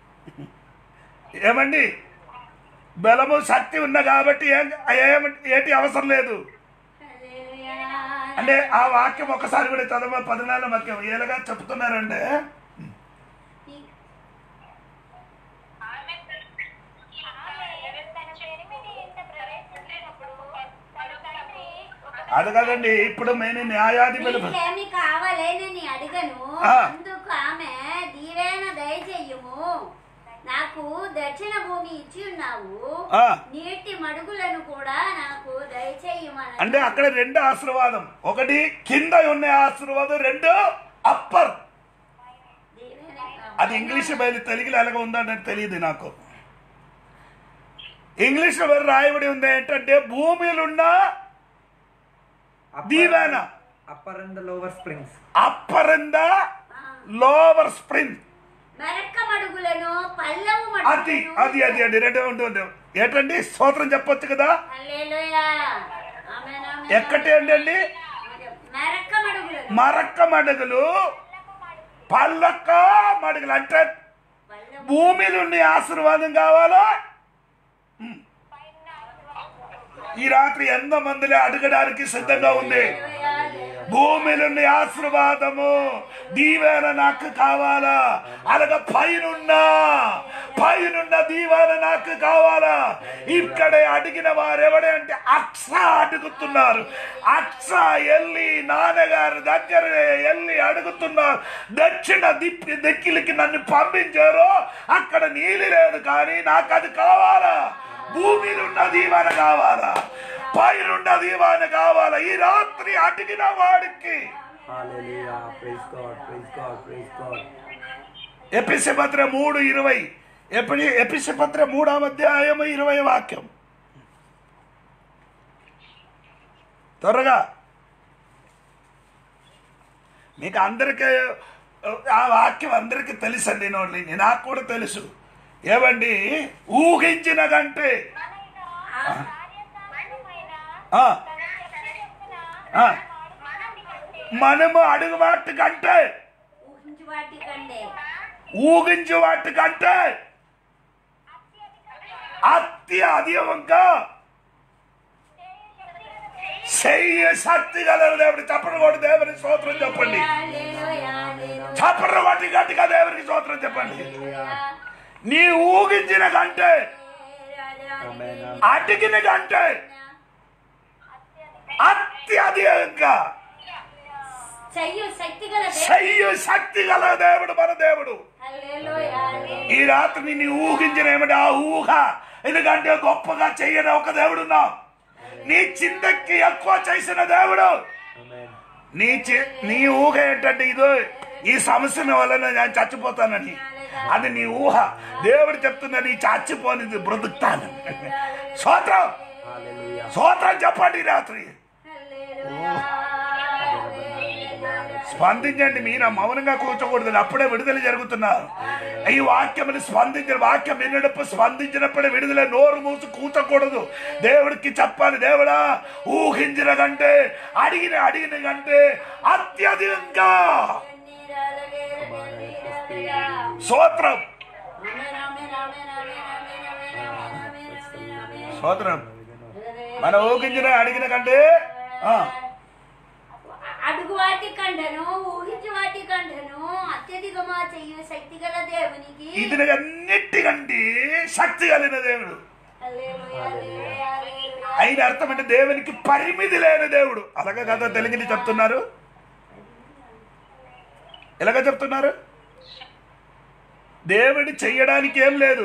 ఏమండి బలము శక్తి ఉంది కాబట్టి ఏం ఏం- ఏంటి అవసరం లేదు
హల్లెలూయా.
అంటే ఆ వాక్యం ఒకసారి కూడా చదవ పదినాల వాక్యం ఏలాగా చెప్తున్నారంటే
ఆమె తన పెనిమిటి ఇంట ప్రవేశించినప్పుడు తన తండ్రి ఒక
అది కదండి ఇప్పుడు నేను న్యాయాధిపతి
నీకేమి కావాలేనని అడిగను
ఆ.
అందుకు ఆమె దీవెన దయచెయ్యము నాకు దక్షిణ భూమి ఇచ్చి ఉన్నావు
ఆ.
నీటి మడుగులను కూడా నాకు దయచేయమని
అంటే అక్కడ రెండు ఆశీర్వాదం ఒకటి కింద ఉన్న ఆశీర్వాదం రెండు అప్పర్
దీవెన
అది ఇంగ్లీష్ బయలు తెలుగులో ఎలాగ ఉందని తెలియదు నాకు ఇంగ్లీష్ లో రాయబడి ఉంది ఏంటంటే భూమిలున్న దీవెన
upper and lower springs
upper and lower spring
మెరక్క మడుగులను పల్లవు
అది
మడుగులను
అది అది అది రెండు ఉంటుంది ఏంటండి స్తోత్రం చెప్పొచ్చు కదా
హల్లెలూయా. ఆమేన్, ఆమేన్,
ఎక్కటి
ఆమేన్.
అండి
మెరక్క మడుగులను
మరక్క మడుగులు పల్లక మడుగులు అంటే
పల్లవు
భూమిలోని ఆశీర్వాదం కావాలా ఉమ్. ఈ రాత్రి ఎంత మందిని అడగడానికి సిద్ధంగా ఉంది భూమిలోని ఆశీర్వాదము దీవెన నాకు కావాలా అలాగ పైనున్న పైనున్న దీవెన నాకు కావాలా ఇక్కడే అడిగిన వారు ఎవడే అంటే అక్ష అడుగుతున్నారు అక్ష ఎల్లి నాన్నగారి దగ్గర ఎల్లి అడుగుతున్నారు దక్షిణ దిప్పి దిక్కిలికి నన్ను పంపించారు అక్కడ నీళ్ళు లేదు కానీ నాకు అది కావాలా భూమిలో ఉన్న దీవెన కావాలా పైనున్న దీవెన కావాలా ఈ రాత్రి అడిగిన వాడికి
hallelujah praise God praise God praise God
ఎపిసి పత్ర మూడు ఇరవై ఎపిడి ఎపిసి పత్ర మూడవ అధ్యాయం ఇరవై వాక్యం త్వరగా మీకు అందరికీ ఆ వాక్యం అందరికీ తెలుసండి నోడ్లి నాకు కూడా తెలుసు ఏమండి ఊహించిన కంటే
కార్యసాధకమైన
ఆ,
తన శక్తి చొప్పున
ఆ,
మనది కంటే
మనము అడుగు వాటి కంటే
ఊహించి వాటి కంటే
ఊహించు వాటి కంటే అత్యధికంగా చెయ్య శక్తి గల దేవుడి చప్పటి కొట్టి దేవుని స్తోత్రం చెప్పండి
హల్లెలూయా, హల్లెలూయా.
చప్పటి కొట్టి గట్టిగా దేవునికి స్తోత్రం చెప్పండి నీ ఊహించిన కంటే
రాజా,
ఆమేన్
అడిగిన కంటే అత్యధికంగా
చెయ్యు శక్తి గల దేవుడు.
చెయ్య శక్తి గల దేవుడు మన దేవుడు
హల్లెలూయా, హల్లెలూయా.
ఈ రాత్రి నీ ఊహించిన ఏమిటి ఆ ఊహ ఎందుకంటే గొప్పగా చెయ్యని ఒక దేవుడు ఉన్నావు నీ చింతకి ఎక్కువ చేసిన దేవుడు
ఆమేన్
నీ చి- నీ ఊహ ఏంటంటే ఇదో ఈ సమస్యల వలన నేను చచ్చిపోతానని అది నీ ఊహ దేవుడు చెప్తున్నా నీ చచ్చిపోనిది బ్రతుకుతాను సోత్రం
హల్లెలూయా
సోత్రం చెప్పండి ఈ రాత్రి
హల్లెలూయా, హల్లెలూయా.
స్పందించండి మీరు మౌనంగా కూర్చోకూడదు అప్పుడే విడుదల జరుగుతున్నారు ఈ వాక్యముని స్పందించిన వాక్యం విన్నప్పుడు స్పందించినప్పుడే విడుదల నోరు మూసి కూర్చోకూడదు దేవుడికి చెప్పాలి దేవుడా ఊహించిన కంటే అడిగిన అడిగిన కంటే అత్యధికంగా స్తోత్రం
ఆమేన్, ఆమేన్, ఆమేన్, ఆమేన్, ఆమేన్, ఆమేన్, ఆమేన్, ఆమేన్, ఆమేన్.
స్తోత్రం మన ఊహించిన అడిగిన కంటే ఆ,
అడుగు వాటి కండను ఊహించి వాటి కండను అత్యధికమా చేయు శక్తి గల దేవునికి
ఇది అన్నిటికంటే శక్తి కలిగిన దేవుడు
హల్లెలూయా, హల్లెలూయా, హల్లెలూయా.
అయిన అర్థం అంటే దేవునికి పరిమితి లేని దేవుడు అలాగే కదా తెలుగుని చెప్తున్నారు ఎలాగ చెప్తున్నారు దేవుడి చెయ్యడానికి ఏం లేదు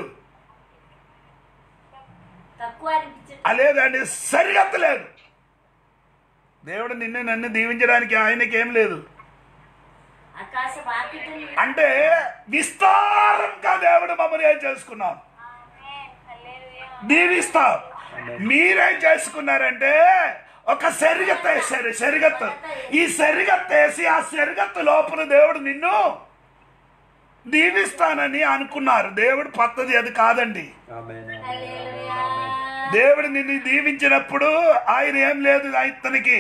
తక్కువ అనిపించదు
ఆ లేదండి సరిగత్త లేదు దేవుడు నిన్ను నన్ను దీవించడానికి ఆయనకి ఏం లేదు
ఆకాశ వాకిటని
అంటే విస్తారంగా దేవుడు మమ్మల్ని ఏం చేసుకున్నాం దీవిస్తాం మీరేం చేసుకున్నారంటే ఒక సెరిగత్త వేసారు సెరిగత్తు ఈ సెరిగత్త వేసి ఆ సెరిగత్తు లోపల దేవుడు నిన్ను దీవిస్తానని అనుకున్నారు దేవుడు పద్ధతి అది కాదండి
Amen.
హల్లెలూయా.
దేవుడు నిన్ను దీవించినప్పుడు ఆయన ఏం లేదు ఇతనికి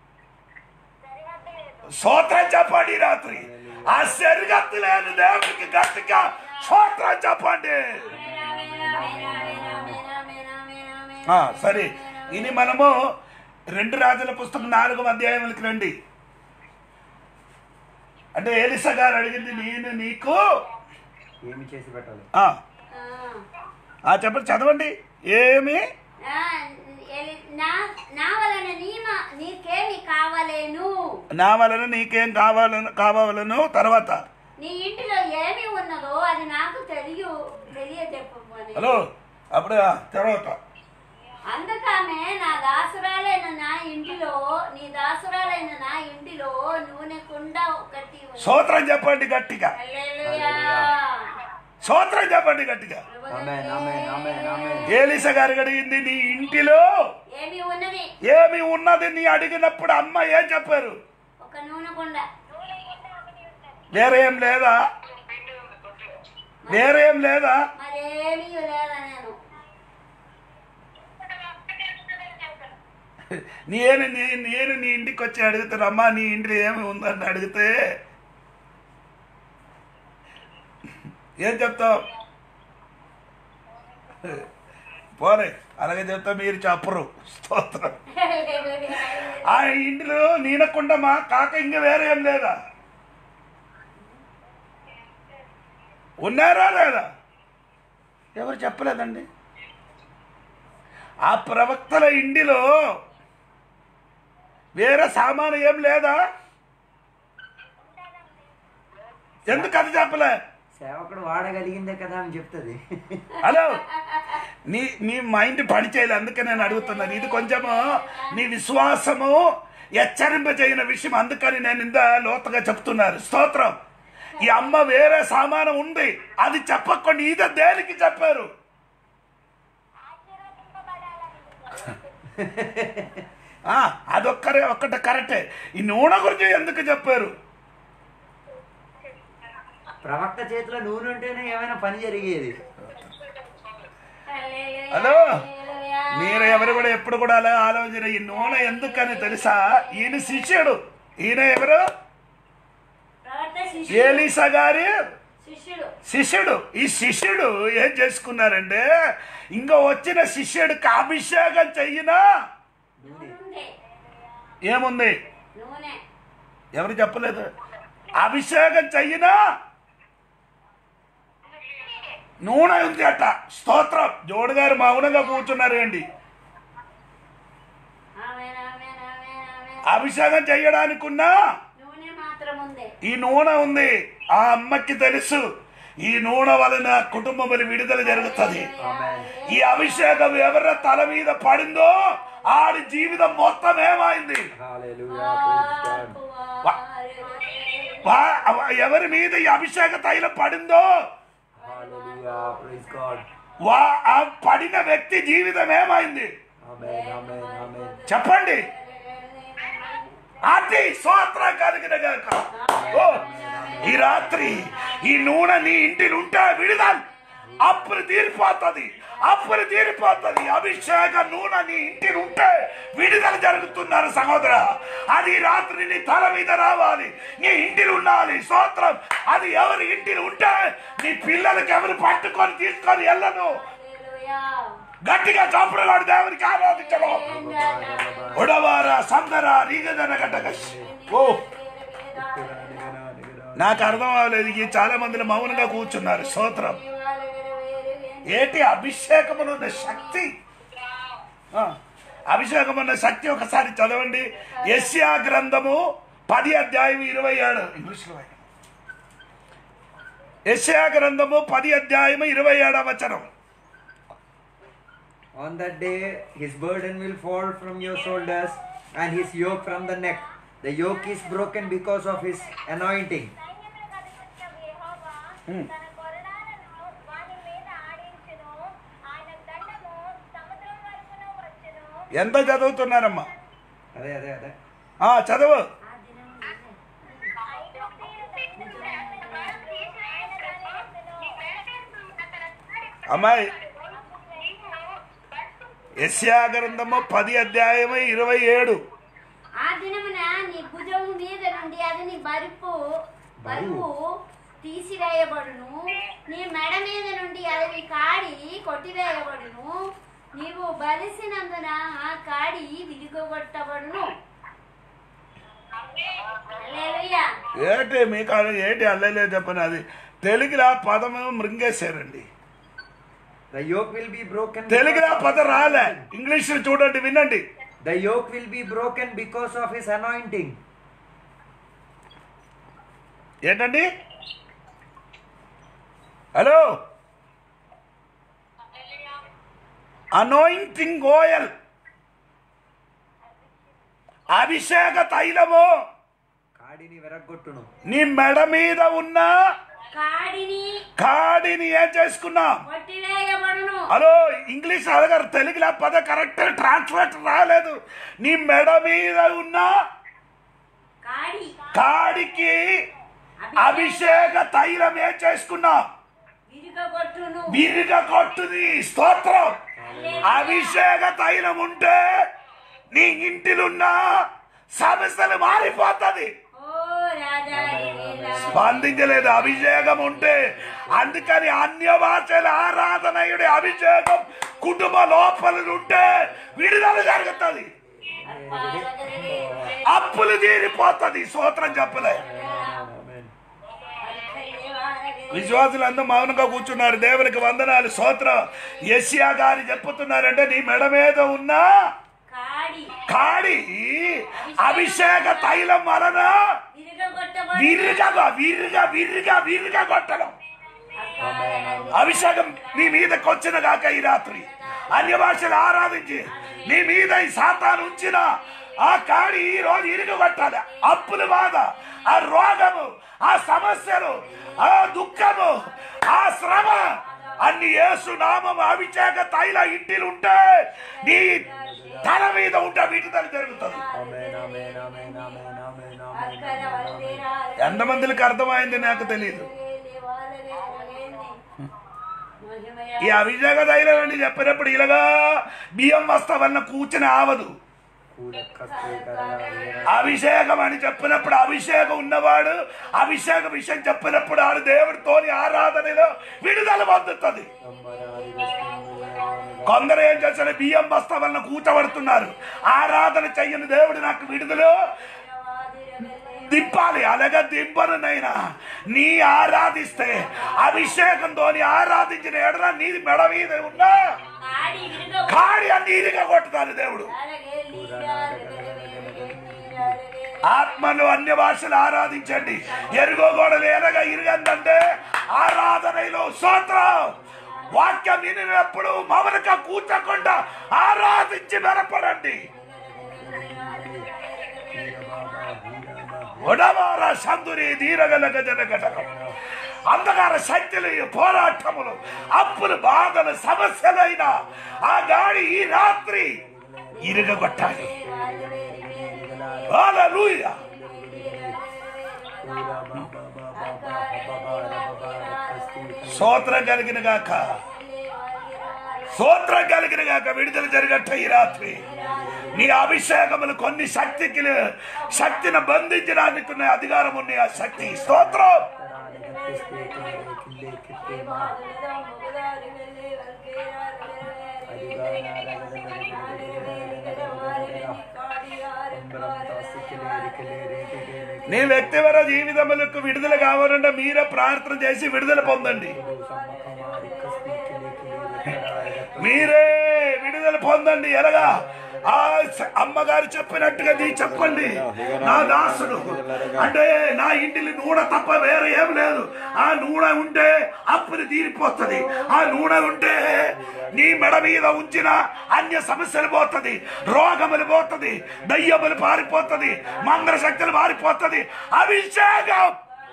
సోత్రం చెప్పండి ఈ రాత్రి ఆ సెరిగత్తు లేని దేవుడికి గట్టిగా సోత్రం చెప్పండి ఆ, సరే ఇది మనము రెండు రాజుల పుస్తకం నాలుగు అధ్యాయములకి రండి అంటే ఏలిస గారు అడిగింది నేను నీకు
ఏమి చేసి పెట్టాలి
ఆ, ఆ, చెప్పండి చదవండి ఏమి
ఆ, ఎలి- నా నా వలన నీ మా- నీకేమి కావలేను
నా వలన నీకేం కావాలను కావాలను తర్వాత
నీ ఇంటిలో ఏమి ఉన్నదో అది నాకు తెలియ తెలియజెప్పమని
హలో అప్పుడు ఆ, తర్వాత
అందుకమే నా దాసురాలైన నా ఇంటిలో నీ దాసురాలైన నా ఇంటిలో నూనె కుండ ఒకటి ఉంది.
సూత్రం చెప్పండి గట్టిగా
హల్లెలూయా.
సూత్రం చెప్పండి గట్టిగా
ఆమెన్ ఆమెన్ ఆమెన్ ఆమెన్
ఏలిస గారు అడిగింది నీ ఇంటిలో
ఏమి ఉన్నది
ఏమి ఉన్నది నీ అడిగినప్పుడు అమ్మ ఏం చెప్పారు
ఒక నూనె కుండ
వేరే ఏం లేదా వేరే ఏం లేదా
మరేమీ లేదా నేను
నేను నీ- నేను నీ ఇంటికి వచ్చి అడుగుతాను అమ్మా నీ ఇంట్లో ఏమి ఉందని అడిగితే ఏం చెప్తావు పోరే అలాగే చెప్తా మీరు చెప్పరు స్తోత్రం
హల్లెలూయా.
ఆ ఇంటిలో నీనకుండమా కాక ఇంక వేరే ఏం లేదా ఉన్నారా లేదా ఎవరు చెప్పలేదండి ఆ ప్రవక్తల ఇంటిలో వేరే సామాను ఏం లేదా ఎందుకు అది చెప్పలే
సేవకుడు వాడగలిగిందే కదా అని చెప్తుంది
హలో నీ నీ మైండ్ పని చేయలే అందుకే నేను అడుగుతున్నాను ఇది కొంచెము నీ విశ్వాసము హెచ్చరింపజేయన విషయం అందుకని నేను ఇంత లోతుగా చెప్తున్నాను స్తోత్రం ఈ అమ్మ వేరే సామానం ఉంది అది చెప్పకుండా ఇదే దేనికి చెప్పారు ఆ, అదొక్కరే ఒక్కటే కరెక్టే ఈ నూనె గురించి ఎందుకు చెప్పారు
ప్రవక్త చేతిలో నూనె ఉంటేనే ఏమైనా పని జరిగేది
హల్లెలూయా.
హలో
హల్లెలూయా.
మీరు ఎవరు కూడా ఎప్పుడు కూడా అలా ఆలోచన ఈ నూనె ఎందుకని తెలుసా ఈయన శిష్యుడు ఈయన ఎవరు
ప్రవర్త శిష్యుడు
ఏలీసా గారి
శిష్యుడు
శిష్యుడు ఈ శిష్యుడు ఏం చేసుకున్నారంటే ఇంకా వచ్చిన శిష్యుడికి అభిషేకం చెయ్యినా
నూనె ఉంది.
ఏముంది
నూనె
ఎవరు చెప్పలేదు అభిషేకం చెయ్యినా నూనె ఉంది అట స్తోత్రం జోడు గారు మౌనంగా కూర్చున్నారు ఏంటి
ఆమేన్, ఆమేన్, ఆమేన్, ఆమేన్.
అభిషేకం చెయ్యడానికి ఉన్నా
నూనె మాత్రం ఉంది
ఈ నూనె ఉంది ఆ అమ్మకి తెలుసు ఈ నూనె వలన కుటుంబములు విడుదల జరుగుతుంది
ఆమెన్
ఈ అభిషేకం ఎవరి తల మీద పడిందో ఆడి జీవితం మొత్తం ఏమైంది
హల్లెలూయా ప్రైజ్ గాడ్
వా- ఎవరి మీద ఈ అభిషేక తైలం పడిందో
హల్లెలూయా ప్రైజ్ గాడ్
వా ఆ పడిన వ్యక్తి జీవితం ఏమైంది
ఆమెన్ ఆమెన్ ఆమెన్
చెప్పండి అది స్వాత్రం కలిగిన గాక ఓ, ఈ రాత్రి ఈ నూనె నీ ఇంటిని ఉంటే విడుదల అప్పుడు తీరిపోతుంది అప్పుడు తీరిపోతుంది అభిషేక నూనె నీ ఇంటిని ఉంటే విడుదల జరుగుతున్నారు సహోదర అది ఈ రాత్రి నీ తల మీద రావాలి నీ ఇంటిని ఉండాలి స్తోత్రం అది ఎవరి ఇంటిని ఉంటే నీ పిల్లలకి ఎవరు పట్టుకొని తీసుకొని వెళ్ళను
హల్లెలూయా.
గట్టిగా చంపడలాడు దేవునికి ఆరాధించడం ఉడవార సందర రీగదన గడ్డగస్ ఓ నాకు అర్థం అవ్వలేదు ఈ చాలా మందిలో మౌనంగా కూర్చున్నారు స్తోత్రం ఏంటి అభిషేకములో ఉన్న శక్తి ఆ, అభిషేకం ఉన్న శక్తి ఒకసారి చదవండి యస్యా గ్రంథము పది అధ్యాయం ఇరవై ఏడు ఇంగ్లీష్లో ఆయన యస్యా గ్రంథము పది అధ్యాయము ఇరవై ఏడవ వచనం
On that day, his burden will fall from your shoulders and his yoke from the neck. The yoke is broken because of his anointing.
సైన్యములకు అధిపతియగు యెహోవా
Hmm.
తన కొరడాలను వాని మీద ఆడించును ఆయన దండము సముద్రం వరకున వచ్చును
ఎంత చదువుతున్నారమ్మా
అదే అదే అదే
ఆ, చదువు అమ్మాయి యస్యా గ్రంథము పది అధ్యాయము ఇరవై ఏడు
ఆ దినమున నీ భుజము మీద నుండి అది నీ బరుపు బరువు తీసివేయబడును నీ మెడ మీద నుండి అది నీ కాడి కొట్టివేయబడును నీవు బలిసినందున ఆ కాడి విరిగొట్టబడును హల్లెలూయా.
ఏంటి మీకు అది ఏంటి అల్లలే చెప్పని అది తెలుగులో పదము మృంగేశారండి
The yoke will be broken.
తెలుగులో
because of
పదం
his
రాలే
anointing.
ఇంగ్లీష్ చూడండి వినండి
The yoke will be broken because of his anointing.
ఏంటండి హలో అనాయింటింగ్ ఓయల్ అభిషేక తైలము
కాడిని వెరగొట్టును
నీ మెడ మీద ఉన్న
కాడిని
కాడిని ఏం చేసుకున్నాం
కొట్టివేయబడును
హలో ఇంగ్లీష్ అడగారు తెలుగులో పద కరెక్ట్ ట్రాన్స్లేట్ రాలేదు నీ మెడ మీద ఉన్న
కాడి
కాడికి అభిషేక తైలం ఏం చేసుకున్నాం
విరుగగొట్టును
విరిగ కొట్టుది స్తోత్రం అభిషేక తైలం ఉంటే నీ ఇంటిలున్న సమస్యలు మారిపోతుంది
ఓ రాజా ఏలేలా.
స్పందించలేదు అభిషేకం ఉంటే అందుకని అన్య భాషల ఆరాధనయుడి అభిషేకం కుటుంబ లోపల ఉంటే విడుదల జరుగుతుంది అప్పులు తీరిపోతుంది సూత్రం చెప్పలే విశ్వాసులందరూ మౌనంగా కూర్చున్నారు దేవునికి వందనాలు స్తోత్రం యెషయా గారి చెప్పుతున్నారంటే నీ మెడ మీద ఉన్న
కాడి
కాడి అభిషేక తైలం వలన
విరుగగొట్టబడును
విరిగా విరిగా విరిగా విరిగా కొట్టడం అభిషేకం నీ మీదకి వచ్చిన గాక ఈ రాత్రి అన్య భాషలు ఆరాధించి నీ మీద ఈ సాతాను ఉంచిన ఆ కాడి ఈ రోజు ఇరుగబట్టాలి అప్పుల బాధ ఆ రోగము ఆ సమస్యలు ఆ దుఃఖము ఆ శ్రమ అన్ని యేసు నామం అభిషేక తైల ఇంటిలు ఉంటే నీ తల మీద ఉంటే విడుదల జరుగుతుంది
Amen, amen, amen, amen, amen, amen,
అక్కర
amen, amen.
వల్లేరాలు
ఎంతమందికి అర్థమైంది నాకు తెలియదు
మహిమయ
ఈ అభిషేక తైలం అని చెప్పినప్పుడు ఇలాగా బియ్యం వస్తా వలన కూర్చుని ఆవదు
కూడ కక్కే కరగా
అభిషేకం అని చెప్పినప్పుడు అభిషేకం ఉన్నవాడు అభిషేక విషయం చెప్పినప్పుడు ఆడు దేవుడితోని ఆరాధనలో విడుదల పొందుతుంది కొందరు ఏం చేస్తారు బియ్యం బస్తా వలన కూర్చోబడుతున్నారు ఆరాధన చెయ్యని దేవుడు నాకు విడుదల దింపాలి అలాగే దింపను నైనా నీ ఆరాధిస్తే అభిషేకంతో ఆరాధించిన ఎడల నీ మెడ మీద ఉన్న
కాడి విరుగ
కాడి అన్ని ఇరిగా కొట్టుతారు దేవుడు ఆత్మను అన్య భాషలు ఆరాధించండి ఎరుగోగోడలు ఎరగా ఇరుగందంటే ఆరాధనలో సూత్రం వాక్యం వినినప్పుడు మమనక కూర్చోకుండా ఆరాధించి మెరపడండి ఒడవార సందురి దీరగలగ జనగటకం అంధకార శక్తులు ఈ పోరాటములు అప్పులు బాధలు సమస్యలైన ఆ గాడి ఈ రాత్రి ఇరుగగొట్టాలి హల్లెలూయా స్తోత్రం కలిగిన గాక స్తోత్రం కలిగిన గాక విడుదల జరిగట్ట ఈ రాత్రి నీ అభిషేకములు కొన్ని శక్తికి శక్తిని బంధించడానికి ఉన్న అధికారం ఉన్న ఆ శక్తి స్తోత్రం నీ వ్యక్తిగత జీవితములకు విడుదల కావాలంటే మీరే ప్రార్థన చేసి విడుదల పొందండి మీరే విడుదల పొందండి ఎలాగా ఆ స- అమ్మగారు చెప్పినట్టుగా నీ చెప్పండి నా దాసుడు అంటే నా ఇంటిని నూనె తప్ప వేరే ఏం లేదు ఆ నూనె ఉంటే అప్పులు తీరిపోతుంది ఆ నూనె ఉంటే నీ మెడ మీద ఉంచిన అన్య సమస్యలు పోతుంది రోగములు పోతుంది దయ్యములు పారిపోతుంది మంగళ శక్తులు పారిపోతుంది అభిషేకం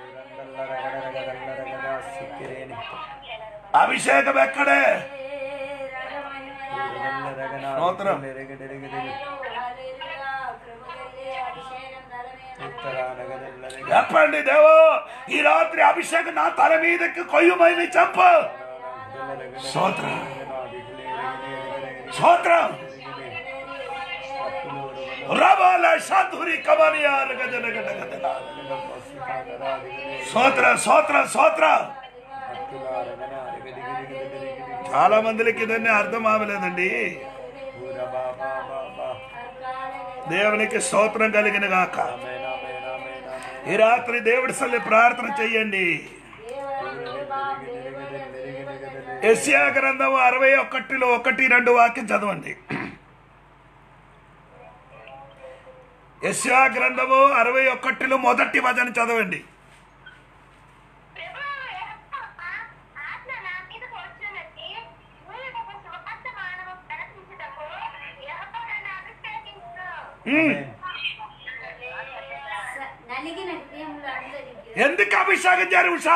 అభిషేకం ఎక్కడే స్తోత్రం. చెప్పండి దేవో ఈ రాత్రి అభిషేకం నా తల మీదకి కొయ్యమని చెప్పు స్తోత్రం స్తోత్రం రబాల శాంతురి కమనియార గజన గజ గజన స్తోత్ర స్తోత్ర స్తోత్ర చాలా మందికి ఇదన్నీ అర్థం అవ్వలేదండి దేవునికి స్తోత్రం కలిగిన గాక ఈ రాత్రి దేవుడి సల్లి ప్రార్థన చెయ్యండి ఎస్యా గ్రంథం అరవై ఒకటిలో ఒకటి రెండు వాక్యం చదవండి ఎస్యా గ్రంథము అరవై ఒకటిలో మొదటి వచనం చదవండి
ప్రభు యెహోవా ఆత్మ నా మీదకు వచ్చున్నది. భూమిపైకి సువార్త మానవు ప్రకటించుటకు యెహోవా నన్ను అభిషేకించును.
ఉమ్.
నలిగిన హృదయంలో అందరికి
ఎందుకు అభిషేకం చేయాలి ఉషా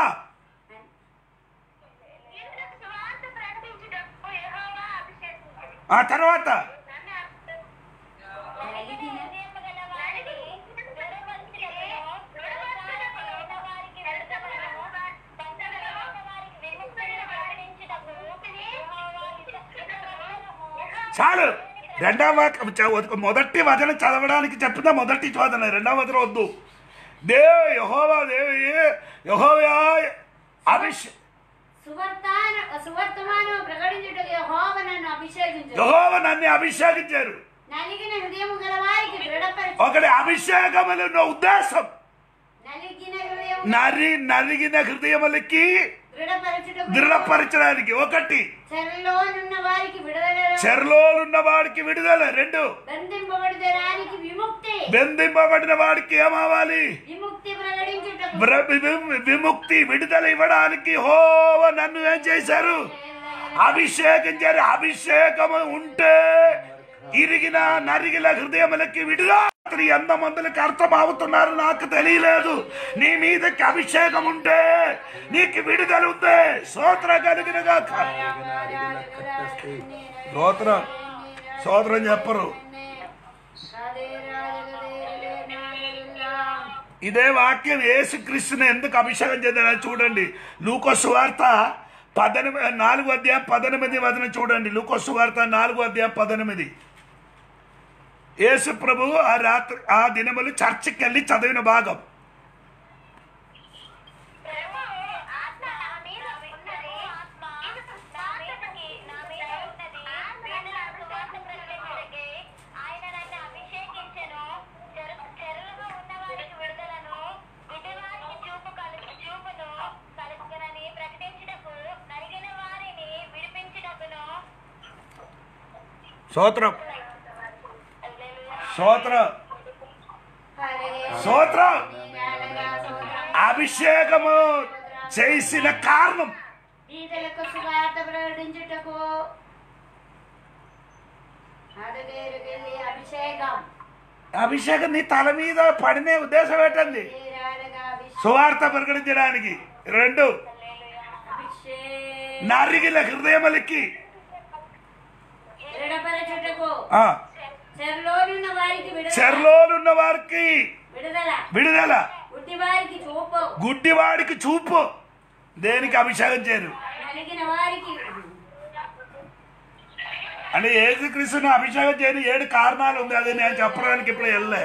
ఇతరులకు సువార్త ప్రకటించుటకు యెహోవా అభిషేకించును.
ఆ తర్వాత
నన్ను అభిషేకించును.
నలిగిన
హృదయము గల వారిని దృఢపరచుటకును, దృఢపరచుటకును, వారికి దృఢపరచుటకును, బంధువులను వారికి విముక్తులను ప్రకటించుటకు యెహోవా ఇతరులకు
చాలు రెండవ వాక్యం చ- ఒక మొదటి వచనం చదవడానికి చెప్పిన మొదటి వచనం రెండవ వచనం వద్దు దేవ్ యహోవా దేవి యహోవా అభిషే
సువర్తాన సువర్తమానం ప్రకటించుటకు యెహోవా నన్ను అభిషేకించు
యహోవ నన్ను అభిషేకించారు
నలిగిన హృదయము గల వారికి దృఢపరచు
ఒకటి అభిషేకములు ఉన్న ఉద్దేశం
నలిగిన హృదయం
నరి నరిగిన హృదయములకి
దృఢపరచుటకు
దృఢపరచడానికి ఒకటి
చెరలోనున్న వారికి విడుదల
చెరలోలున్న వాడికి విడుదల రెండు
బంధింపబడడానికి విముక్తి
బెందింపబడిన వాడికి ఏమవ్వాలి
విముక్తి ప్రకటించుటకు
వ్ర- వి- విముక్తి విడుదల ఇవ్వడానికి హోవ నన్ను ఏం చేశారు అభిషేకించారు అభిషేకము ఉంటే ఇరిగిన నరిగిన హృదయములకి విడుదల ఎంత మందులకి అర్థం అవుతున్నారు నాకు తెలియలేదు నీ మీదకి అభిషేకం ఉంటే నీకు విడుదల ఉంది సోత్ర కలిగిన సోత్రం సోత్రం చెప్పరు ఇదే వాక్యం యేసుక్రీస్తుని ఎందుకు అభిషేకం చేద్దారని చూడండి లూకోసు వార్త పద్దెనిమిది నాలుగు అధ్యాయం పద్దెనిమిది వదన చూడండి లూకోసు వార్త నాలుగు అధ్యాయం పద్దెనిమిది యేసు ప్రభు ఆ రాత్రి ఆ దినములు చర్చికి వెళ్ళి చదివిన భాగం
ప్రభు ఆత్మ నా మీద ఉన్నది. ఇది సువార్తకి నా మీద ఉన్నది. వీణుల సువార్త ప్రకటించుటకే ఆయన నన్ను అభిషేకించెను. చెర- చెరలో ఉన్న వారికి విడుదలను, గుడ్డివారికి చూపు కలుగు చూపును కలుగునని ప్రకటించుటకు, నరిగిన వారిని విడిపించుటకును.
స్తోత్రం స్తోత్రం స్తోత్రం అభిషేకము చేసిన కారణం
ఈటలకు సువార్త ప్రకటించుటకు అడుగేరు వెళ్ళి అభిషేకం
అభిషేకం నీ తల మీద పడినే ఉద్దేశం ఏంటండి
తీరాలుగా అభిషేకం
సువార్త ప్రకటించడానికి రెండు
అభిషేకం
నరిగిన హృదయములకి
దృఢపరచుటకు
ఆ,
చెరలోనున్న వారికి విడుదల
చెరలోనున్న వారికి
విడుదల
విడుదల
ఉట్టి వారికి చూపు
గుడ్డివాడికి చూపు దేనికి అభిషేకం చేయరు
నలిగిన వారికి
అంటే ఏసుక్రీస్తుని అభిషేకం చేయని ఏడు కారణాలు ఉంది అది నేను చెప్పడానికి ఇప్పుడు వెళ్ళే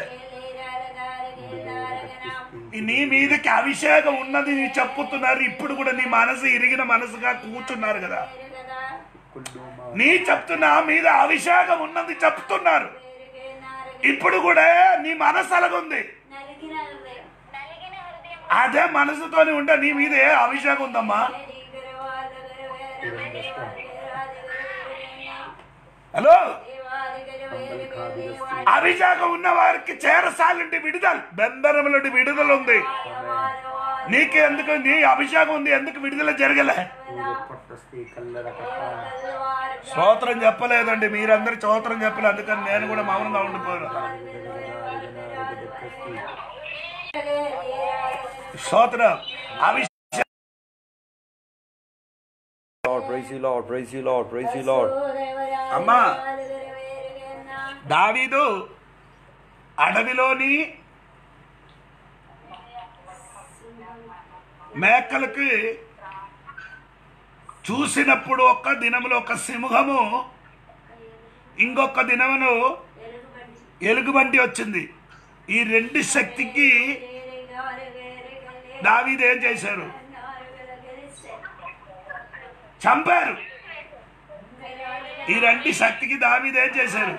ఈ నీ మీదకి అభిషేకం ఉన్నది నీ చెప్పుతున్నారు ఇప్పుడు కూడా నీ మనసు ఇరిగిన మనసుగా కూర్చున్నారు కదా నీ చెప్తున్నా మీద అభిషేకం ఉన్నది చెప్తున్నారు ఇప్పుడు కూడా నీ మనసు అలాగుంది
నలిగిన హృదయం
నలిగిన హృదయం
అదే మనసుతోని ఉంటే నీ మీద ఏ అభిషేకం ఉందమ్మా హలో అభిషేకం ఉన్న వారికి చేరసాలంటే విడుదల బంధనముల నుండి విడుదల ఉంది నీకు ఎందుకు నీ అభిషేకం ఉంది ఎందుకు విడుదల జరగలే
పట్టస్తి కల్లర కట్ట
స్తోత్రం చెప్పలేదండి మీరందరూ స్తోత్రం చెప్పలేదు అందుకని నేను కూడా మౌనంగా ఉండిపోయాను స్తోత్రం అభిషేకం
Lord, praise you, Lord, praise you, Lord, praise you, Lord.
అమ్మా దావీదు అడవిలోని మేకలకి చూసినప్పుడు ఒక్క దినములో ఒక సింహము ఇంకొక దినమును ఎలుగుబంటి వచ్చింది ఈ రెండు శక్తికి దావీదు ఏం చేశారు చంపారు ఈ రెండు శక్తికి దావీదు ఏం చేశారు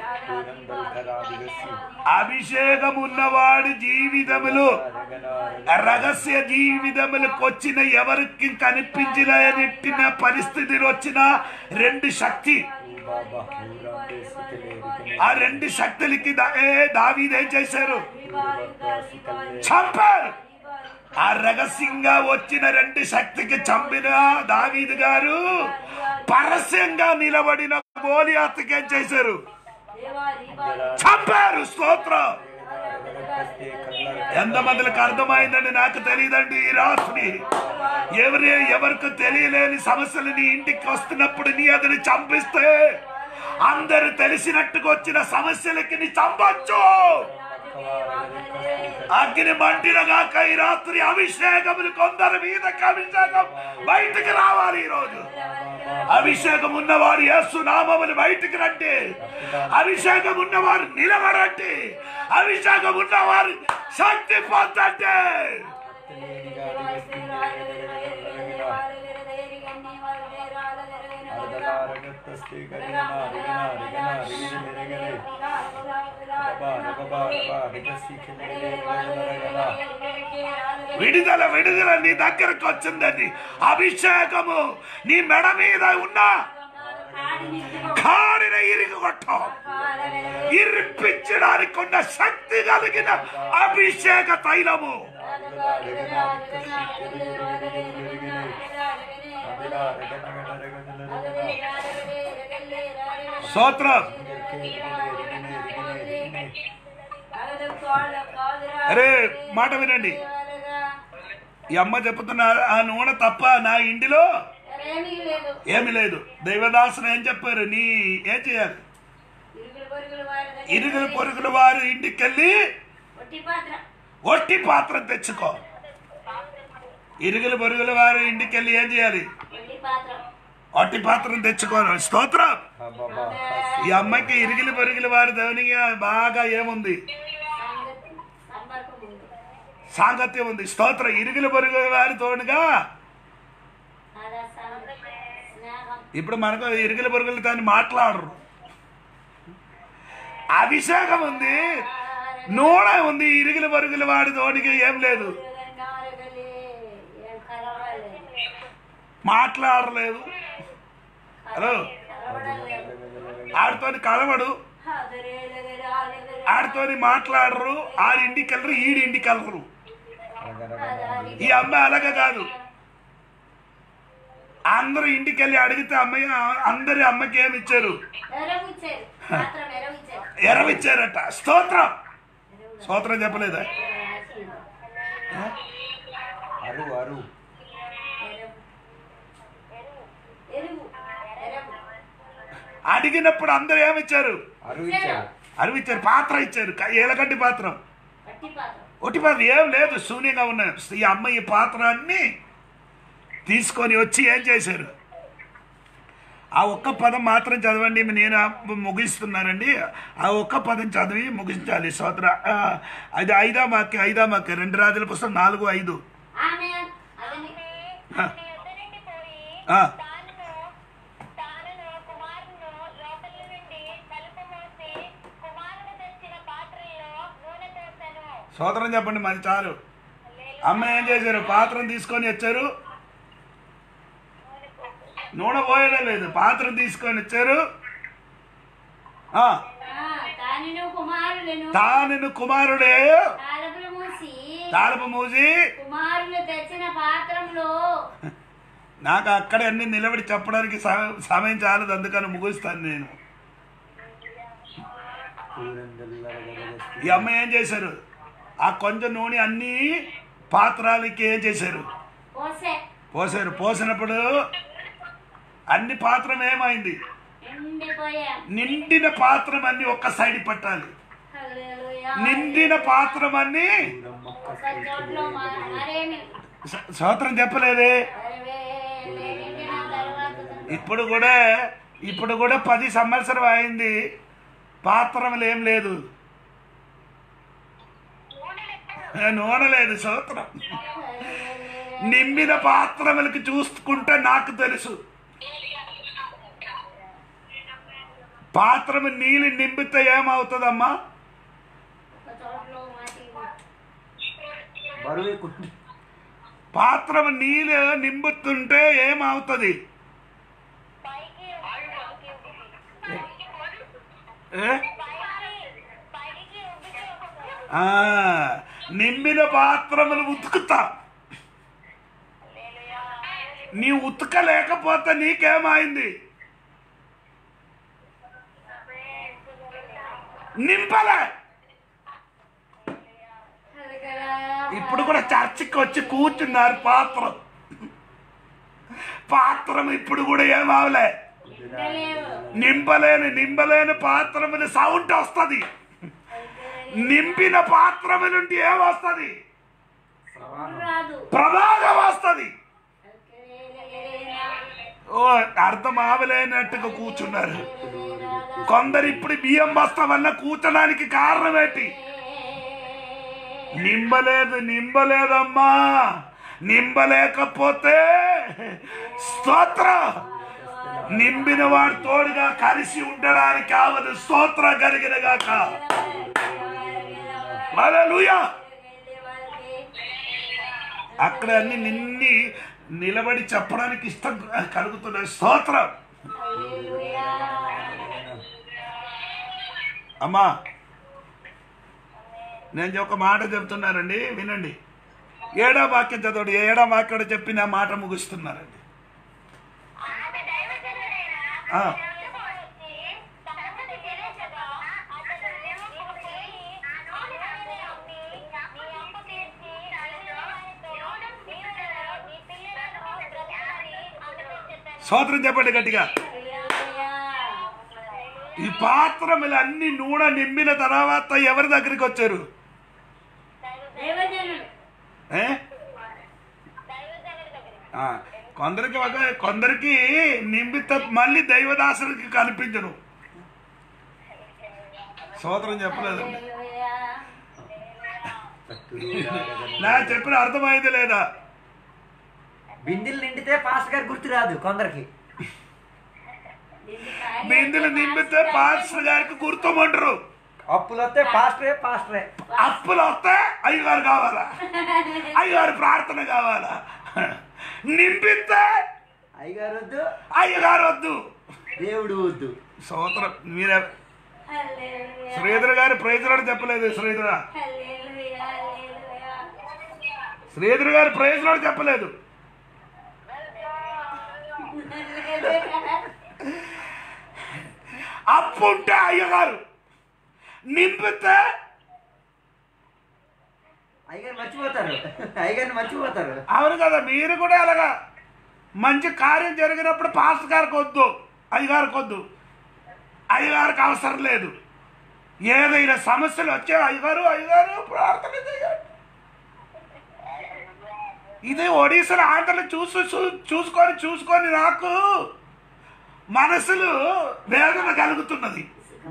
అభిషేకం ఉన్నవాడి జీవితములు రహస్య జీవితములకు వచ్చిన ఎవరికి కనిపించిన నెట్టిన పరిస్థితులు వచ్చిన రెండు శక్తి ఆ రెండు శక్తులకి దా- ఏ దావీదు ఏం చేశారు చంపారు ఆ రహస్యంగా వచ్చిన రెండు శక్తికి చంపిన దావీదు గారు పరస్యంగా నిలబడిన గోలియాత్కి ఏం చేశారు చంపారు స్తోత్రం ఎంతమందికి అర్థమైందని నాకు తెలియదండి ఈ రాత్రి ఎవరి ఎవరికి తెలియలేని సమస్యలు నీ ఇంటికి వస్తున్నప్పుడు నీ అతని చంపిస్తే అందరు తెలిసినట్టుగా వచ్చిన సమస్యలకి నీ చంపొచ్చు అగ్ని మంటినగాక ఈ రాత్రి అభిషేకములు కొందరి మీద అభిషేకం బయటికి రావాలి ఈ రోజు అభిషేకం ఉన్నవారు యేసు నామములు బయటికి రండి అభిషేకం ఉన్నవారు నిలబడండి అభిషేకం ఉన్నవారు శక్తి పొందండి విడుదల విడుదల నీ దగ్గరకు వచ్చిందని అభిషేకము నీ మెడ మీద ఉన్న కాడిన ఇరిగి కొట్టం ఇరిపించడానికి ఉన్న శక్తి కలిగిన అభిషేక తైలము స్తోత్రం అరే మాట వినండి ఈ అమ్మ చెప్తున్నారు ఆ నూనె తప్ప నా ఇంటిలో
ఏమీ లేదు
ఏమి లేదు దైవదాసన ఏం చెప్పారు నీ ఏం చేయాలి
ఇరుగులు పొరుగులు వారి దగ్గర
ఇరుగులు పొరుగుల వారు ఇంటికి వెళ్ళి
ఒట్టి పాత్ర
ఒట్టి పాత్ర తెచ్చుకో ఇరుగులు పొరుగుల వారు ఇంటికి వెళ్ళి ఏం చేయాలి
ఒట్టి పాత్ర
ఒట్టి పాత్రం తెచ్చుకోను స్తోత్రం ఈ అమ్మాయికి ఇరుగులు పొరుగుల వారి దేవునికి బాగా ఏముంది
సంగతి సంపర్కం ఉంది
సాంగత్యం ఉంది స్తోత్రం ఇరుగులు పొరుగుల వారి తోడుగా
అదా సంగతి స్నేహం
ఇప్పుడు మనకు ఇరుగుల పొరుగులు దాన్ని మాట్లాడరు అభిషేకం ఉంది నూనె ఉంది ఇరుగుల పొరుగుల వాడి తోడికి ఏం లేదు
నారగలి ఏం కలవలేదు
మాట్లాడలేదు హలో
కలవలేదు
ఆడితోని కలవడు
అదరేలగలి ఆలగలి
ఆడితోని మాట్లాడరు ఆడి ఇంటికి వెళ్ళరు ఈడి ఇంటికి వెళ్ళరు ఈ అమ్మాయి అలాగే కాదు అందరూ ఇంటికి వెళ్ళి అడిగితే అమ్మాయి అందరి అమ్మకి ఏమి ఇచ్చారు
ఎరవిచ్చారు మాత్రం ఎరవిచ్చారు
ఎరవిచ్చారట స్తోత్రం స్తోత్రం చెప్పలేదా
అరు అరు
ఎరువు ఎరువు
అడిగినప్పుడు అందరూ ఏమిచ్చారు
అరు ఇచ్చారు
అరివిచ్చారు పాత్ర ఇచ్చారు క- ఏలగడ్డి పాత్ర
పట్టి పాత్ర
ఒట్టి పాత్ర ఏం లేదు శూన్యంగా ఉన్నాయి ఈ అమ్మాయి ఈ పాత్ర అన్ని తీసుకొని వచ్చి ఏం చేశారు ఆ ఒక్క పదం మాత్రం చదవండి నేను ముగిస్తున్నానండి ఆ ఒక్క పదం చదివి ముగించాలి సోదర ఆ, అది ఐదా మాకి ఐదా మాకి రెండు రాజుల పుస్తకం నాలుగు ఐదు
ఆమె అదని
ఆ,
నీ యొద్ద నుండి పోయి
ఆ,
తానును తానును కుమారును లోపలి నుండి తలుపు మూసి కుమారుడు తెచ్చిన పాత్ర
సోదరం చెప్పండి మరి చాలు అమ్మ ఏం చేశారు పాత్రను తీసుకొని వచ్చారు నూనె పోయడం లేదు పాత్రను తీసుకొని వచ్చారు ఆ,
ఆ, తానిను కుమారులను
తాను కుమారుడే
తాళపులు మూసి
తాళపు మూసి
కుమారులు తెచ్చిన పాత్రంలో
నాకు అక్కడ అన్ని నిలబడి చెప్పడానికి సమ- సమయం చాలదు అందుకని ముగిస్తాను నేను ఈ అమ్మ ఏం చేశారు ఆ కొంచెం నూనె అన్ని పాత్రలకి ఏం చేశారు
పోసే
పోసారు పోసినప్పుడు అన్ని పాత్రం ఏమైంది
ఎండిపోయా
నిండిన పాత్రం అన్ని ఒక్క సైడ్ పట్టాలి
హల్లెలూయా.
నిండిన పాత్రం అన్ని
ఒక చోట్లో మ- మరేమి
స- స్తోత్రం చెప్పలేదే
మరివే నిండిన తర్వాత
ఇప్పుడు కూడా ఇప్పుడు కూడా పది సంవత్సరం అయింది పాత్రములు ఏం లేదు ఏ, నూనె లేదు స్తోత్రం నిండిన పాత్రములకి చూసుకుంటే నాకు తెలుసు పాత్రము నీళ్ళు నింపితే ఏమవుతుందమ్మా
ఒక చోట్లో మాటి
బరువు ఎక్కువ
పాత్రము నీళ్ళు నింపుతుంటే ఏమవుతుంది
పైకి
ఏ?
పైకి ఉబ్బితే
ఆ, నిండిన పాత్రములు ఉతుకుతా నీ ఉతకలేకపోతే నీకేమైంది నింపలే
హల్లెలూయా.
ఇప్పుడు కూడా చర్చికి వచ్చి కూర్చున్నారు పాత్ర పాత్రం ఇప్పుడు కూడా ఏమవలే
ఉండలేవు.
నింపలేని నింపలేని పాత్రములు సౌండ్ వస్తుంది నింపిన పాత్రము నుండి ఏమొస్తుంది
రాదు
ప్రమాదం వస్తుంది
హల్లెలూయా.
ఓ అర్థం ఆవలేనట్టుగా కూర్చున్నారు కొందరు ఇప్పుడు బియ్యం బస్తా వల్ల కూర్చోడానికి కారణం ఏంటి నింబలేదు నింబలేదమ్మా నింబలేకపోతే స్తోత్రం నింపిన వాడు తోడుగా కలిసి ఉండడానికి కావదు స్తోత్రం కలిగిన గాక హల్లెలూయా అక్కడ అన్ని నిన్ని నిలబడి చెప్పడానికి ఇష్టం కలుగుతున్న స్తోత్రం
హల్లెలూయా.
అమ్మా నేను ఒక మాట చెప్తున్నానండి వినండి ఏడో వాక్యం చదవండి ఏడో వాక్యం చెప్పి నా మాట ముగిస్తున్నారండి
ఆమె దైవజనుడైన
ఆ.
యొద్దకు వచ్చి సంగతి తెలియజేయగా, అతడు నిమ్మకు పోయి, ఆ నూనె అమ్మి, నీ అప్పు తీర్చి, నీవును, నీ పిల్లలు, నీ పిల్లలను బ్రతకమని అతడు చెప్పాను.
సోదరం చెప్పండి గట్టిగా
హల్లెలూయా.
ఈ పాత్రములు అన్ని నూనె నింపిన తర్వాత ఎవరి దగ్గరికి వచ్చారు
దైవజనుడు
ఏ?
దైవజనుడి దగ్గరికి.
ఆ, కొందరికి ఒక కొందరికి నింపిత మళ్ళీ దైవదాసుడికి కనిపించను సోదరం చెప్పలేదు
హల్లెలూయా.
నా చెప్పిన అర్థమైంది లేదా
బిందెలు నిండితే పాస్ గారు గుర్తు రాదు కొందరికి
బిందులు నింపితే పాస్టర్ గారికి గుర్తుమంటారు
అప్పులు వస్తే పాస్టరే పాస్టరే
అప్పులు వస్తే అయ్యగారు కావాలా అయ్యగారు ప్రార్థన కావాలా నింపితే
అయ్యగారు వద్దు
అయ్యగారు వద్దు
దేవుడు వద్దు
సోదరం మీరే
హల్లెలూయా.
శ్రీధర్ గారు ప్రైజ్లాడు చెప్పలేదు శ్రీధర్
హల్లెలూయా. హల్లెలూయా.
శ్రీధర్ గారు ప్రైజ్లాడు చెప్పలేదు
హల్లెలూయా.
అప్పు ఉంటే అయ్యగారు నింపితే
అయ్యగారు మర్చిపోతారు అయ్యగారిని మర్చిపోతారు
అవును కదా మీరు కూడా అలాగా మంచి కార్యం జరిగినప్పుడు పాస్టర్ గారికి వద్దు అయ్యగారికి వద్దు అయ్యగారికి అవసరం లేదు ఏదైనా సమస్యలు వచ్చే అయ్యగారు అయ్యగారు ప్రార్థన చేయండి ఇది ఒడిశాలో ఆటలు చూసి చూ- చూసుకొని చూసుకొని నాకు మనసులు వేదన కలుగుతున్నది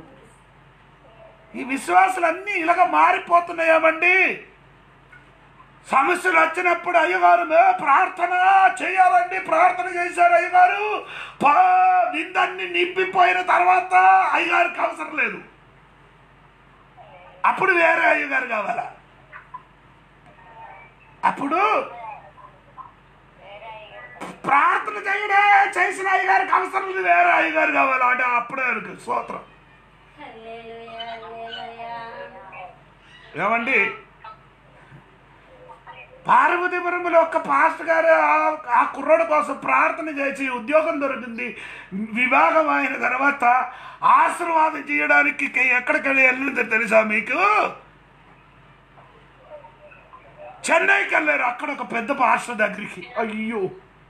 ఈ విశ్వాసాలన్నీ ఇలాగ మారిపోతున్నాయేమండి సమస్యలు వచ్చినప్పుడు అయ్యగారు మే ప్రార్థన చేయాలండి ప్రార్థన చేశారు అయ్యగారు పా విందన్ని నింపిపోయిన తర్వాత అయ్యగారికి అవసరం లేదు అప్పుడు వేరే అయ్యగారు కావాలా అప్పుడు ప్రార్థన చేయడే చేసిన అయ్యగారికి అవసరం ఉంది వేరే అయ్యగారు కావాలి అంటే అప్పుడే ఆయనకి స్తోత్రం
హల్లెలూయా హల్లెలూయా
ఏమండి పార్వతీపురంలో ఒక్క పాస్టర్ గారు ఆ- ఆ కుర్రోడు కోసం ప్రార్థన చేసి ఉద్యోగం దొరికింది వివాహం అయిన తర్వాత ఆశీర్వాదం చేయడానికి కే- ఎక్కడికెళ్ళి వెళ్ళిందో తెలుసా మీకు చెన్నైకి వెళ్ళారు అక్కడ ఒక పెద్ద పాస్టర్ దగ్గరికి అయ్యో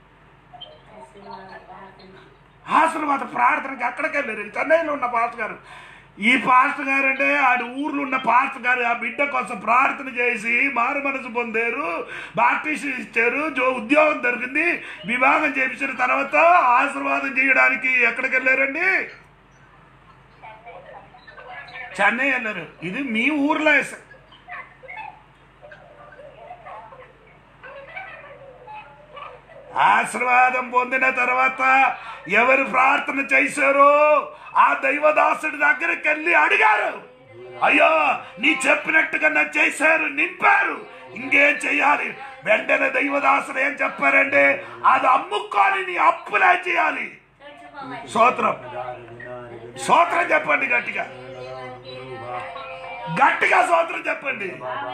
ఆశీర్వాద ప్రార్థనకి అక్కడికి వెళ్ళారు చెన్నైలో ఉన్న పాస్టర్ గారు ఈ పాస్టర్ గారు అంటే ఆడి ఊర్లో ఉన్న పాస్టర్ గారు ఆ బిడ్డ కోసం ప్రార్థన చేసి మారు మనసు పొందారు బాప్టిస్ట్ ఇచ్చారు జో ఉద్యోగం దొరికింది వివాహం చేయించిన తర్వాత ఆశీర్వాదం చేయడానికి ఎక్కడికి వెళ్ళారండి చెన్నై వెళ్ళారు ఇది మీ ఊర్లో వేస- ఆశీర్వాదం పొందిన తర్వాత ఎవరు ప్రార్థన చేశారో ఆ దైవదాసుడి దగ్గరికి వెళ్ళి అడిగారు అయ్యో నీ చెప్పినట్టుగా నా చేశారు నింపారు ఇంకేం చెయ్యాలి వెంటనే దైవదాసుడు ఏం చెప్పారంటే అది అమ్ముకొని నీ అప్పులే చేయాలి సోత్రం సోత్రం చెప్పండి గట్టిగా గట్టిగా సోత్రం చెప్పండి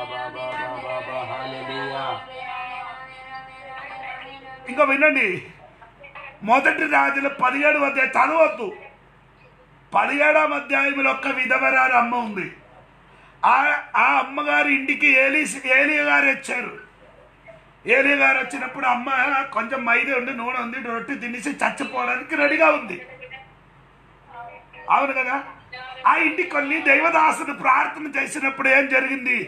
ఇంకా వినండి మొదటి రాజులు పదిహేడు అధ్యాయం చదవద్దు పదిహేడాం అధ్యాయంలో ఒక్క విధవరాలు అమ్మ ఉంది ఆ ఆ అమ్మగారి ఇంటికి ఏలి ఏలి గారు వచ్చారు ఏలి గారు వచ్చినప్పుడు అమ్మ కొంచెం మైదా ఉంది నూనె ఉంది రొట్టె తినేసి చచ్చిపోవడానికి రెడీగా ఉంది అవును కదా ఆ ఇంటికి వెళ్ళి దైవదాసుడు ప్రార్థన చేసినప్పుడు ఏం జరిగింది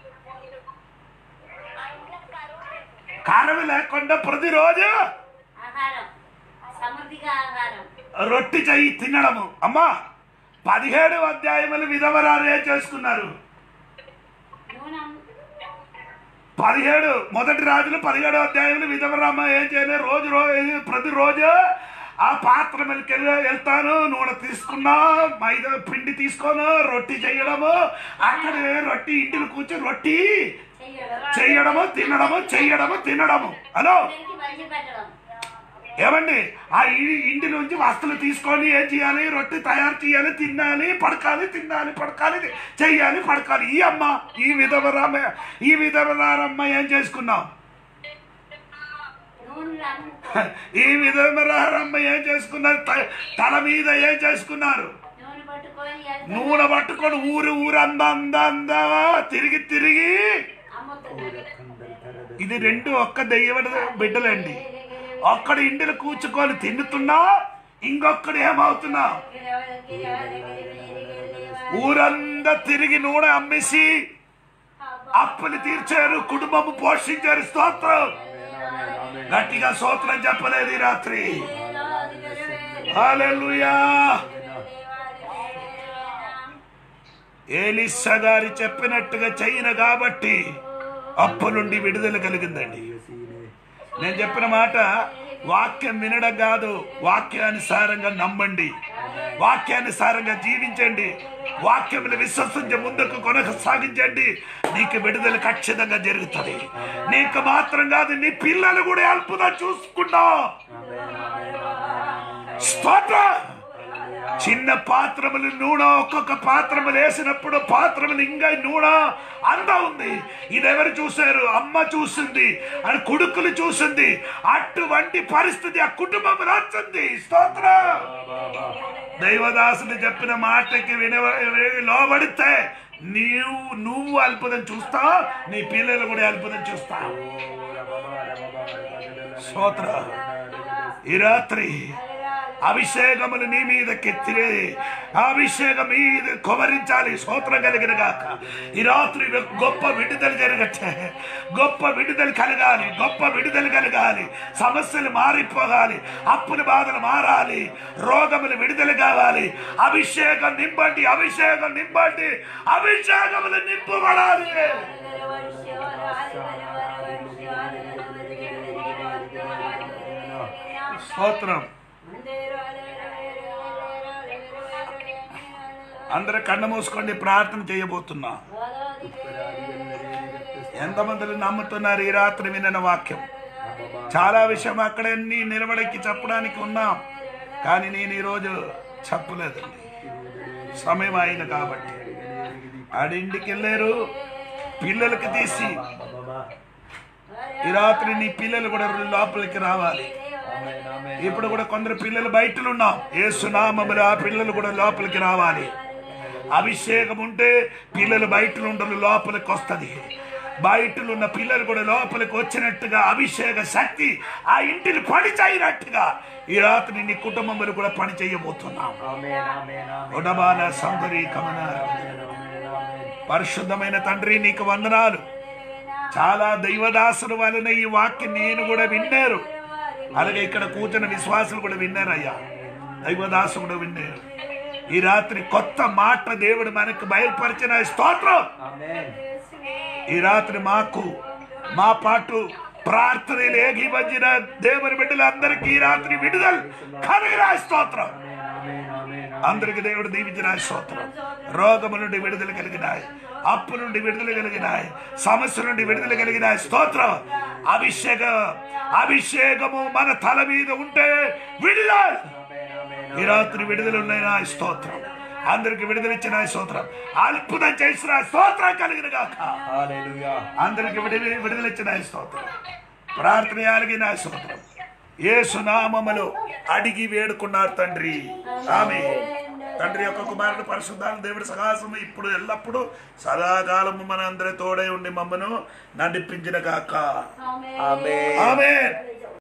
కారవి లేకుండా ప్రతిరోజు
ఆహారం సమృద్ధిగా ఆహారం
రొట్టె చెయ్యి తినడము అమ్మా పదిహేడు అధ్యాయములు విధవరాలు ఏం చేసుకున్నారు
నూనె
పదిహేడు మొదటి రాజులు పదిహేడు అధ్యాయులు విధవరామ ఏం చేయలేదు రోజు రోజు ప్రతిరోజు ఆ పాత్ర మెలికెళ్ళి వెళ్తాను నూనె తీసుకున్నా మైదా పిండి తీసుకోను రొట్టి చేయడము అక్కడ రొట్టి ఇంటిని కూర్చొని రొట్టి
చెయ్యడం
చేయడము తినడము చేయడము తినడము హలో
అందరికీ పంచి పెట్టడం
ఏమండి ఆ ఇ- ఇంటి నుంచి వస్తువులు తీసుకొని ఏం చేయాలి రొట్టె తయారు చేయాలి తినాలి పడకాలి తినాలి పడకాలి చెయ్యాలి పడకాలి ఈ అమ్మ ఈ విధవరామ ఈ విధవరారమ్మ ఏం చేసుకున్నాం
నూనెలు అమ్ము
ఈ విధవరారమ్మ ఏం చేసుకున్నారు త- తల మీద ఏం చేసుకున్నారు
నూనె పట్టుకొని వెళ్తే
నూనె పట్టుకొని ఊరు ఊరు అంద అంద అంద తిరిగి తిరిగి
అమ్ముతున్నారు
ఇది రెండు ఒక్క దెయ్య బిడ్డలండి ఒక్కడు ఇంటిని కూర్చుకొని తిన్నుతున్నా ఇంకొక్కడు ఏమవుతున్నా ఊరంతా తిరిగి నూనె అమ్మేసి అప్పులు తీర్చారు కుటుంబము పోషించారు స్తోత్రం గట్టిగా స్తోత్రం చెప్పలేదు ఈ రాత్రి హల్లెలూయా ఏలిస్సా గారి చెప్పినట్టుగా చేయన కాబట్టి అప్పు నుండి విడుదల కలిగిందండి నేను చెప్పిన మాట వాక్యం వినడం కాదు వాక్యానుసారంగా నమ్మండి వాక్యానుసారంగా జీవించండి వాక్యములు విశ్వసించి ముందుకు కొనసాగించండి నీకు విడుదల ఖచ్చితంగా జరుగుతుంది నీకు మాత్రం కాదు నీ పిల్లలు కూడా అల్పుదా చూసుకున్నా స్తోత్రం చిన్న పాత్రములు నూనె ఒక్కొక్క పాత్రములు వేసినప్పుడు పాత్రములు ఇంకా నూనె అంద ఉంది ఇది ఎవరు చూశారు అమ్మ చూసింది అని కొడుకులు చూసింది అటువంటి పరిస్థితి ఆ కుటుంబం వచ్చింది స్తోత్రం దైవదాసుడు చెప్పిన మాటకి విన లోబడితే నీవు నువ్వు అల్పదం చూస్తావు నీ పిల్లలు కూడా అల్పదం చూస్తావు స్తోత్ర ఈ రాత్రి అభిషేకములు నీ మీద కెత్తిరే అభిషేకం మీద కొమరించాలి స్తోత్రం కలిగిన గాక ఈ రాత్రి గొప్ప విడుదల జరగట్టే గొప్ప విడుదల కలగాలి గొప్ప విడుదల కలగాలి సమస్యలు మారిపోగాలి అప్పుల బాధలు మారాలి రోగములు విడుదల కావాలి అభిషేకం నింపండి అభిషేకం నింపండి అభిషేకములు నింపబడాలి స్తోత్రం అందరూ కన్ను మూసుకోండి ప్రార్థన చేయబోతున్నా ఎంతమంది నమ్ముతున్నారు ఈ రాత్రి వినిన వాక్యం చాలా విషయం అక్కడ నీ నిలబడెక్కి చెప్పడానికి ఉన్నాం కానీ నేను ఈరోజు చెప్పలేదండి సమయం అయింది కాబట్టి ఆడింటికి వెళ్ళారు పిల్లలకి తీసి ఈ రాత్రి నీ పిల్లలు కూడా లోపలికి రావాలి ఇప్పుడు కూడా కొందరు పిల్లలు బయటలు ఉన్నాం ఏ సునామములు ఆ పిల్లలు కూడా లోపలికి రావాలి అభిషేకం ఉంటే పిల్లలు బయటలు ఉండరు లోపలికి వస్తుంది బయటలు ఉన్న పిల్లలు కూడా లోపలికి వచ్చినట్టుగా అభిషేక శక్తి ఆ ఇంటిని పని చేయనట్టుగా ఈ రాత్రి నీ కుటుంబములు కూడా పని చేయబోతున్నాం
Amen, amen, amen.
ఉడబాల సౌందర్య కమనాలు పరిశుద్ధమైన తండ్రి నీకు వందనాలు చాలా దైవదాసుల వలన ఈ వాక్యం నేను కూడా విన్నారు అలాగే ఇక్కడ కూర్చున్న విశ్వాసులు కూడా విన్నారయ్యా దైవదాసు కూడా విన్నారు ఈ రాత్రి కొత్త మాట దేవుడు మనకు బయలుపరిచిన స్తోత్రం
Amen.
ఈ రాత్రి మాకు మా పాటు ప్రార్థనలు ఏకీభవించిన దేవుని బిడ్డలందరికీ ఈ రాత్రి విడుదల కనుగరా స్తోత్రం
Amen, amen, amen.
అందరికి దేవుడు దీవించిన స్తోత్రం రోగము నుండి విడుదల కలిగినాయి అప్పు నుండి విడుదల కలిగినాయి సమస్య నుండి విడుదల కలిగినాయి స్తోత్రం అభిషేక అభిషేకము మన తల మీద ఉంటే విడుదల ఈ రాత్రి విడుదల ఉన్నాయి నా స్తోత్రం అందరికి విడుదల ఇచ్చిన స్తోత్రం అద్భుతం చేసిన స్తోత్రం కలిగిన గాక
Hallelujah.
అందరికి విడుదల విడుదల ఇచ్చిన స్తోత్రం ప్రార్థన కలిగిన స్తోత్రం ఏ సునామములు అడిగి వేడుకున్నారు తండ్రి ఆమె తండ్రి యొక్క కుమారుడు పరిశుద్ధాలు దేవుడి సహాసము ఇప్పుడు ఎల్లప్పుడూ సదాకాలము మన అందరి తోడై ఉండి మమ్మను నడిపించిన కాక
ఆమేన్.
Amen.
ఆమె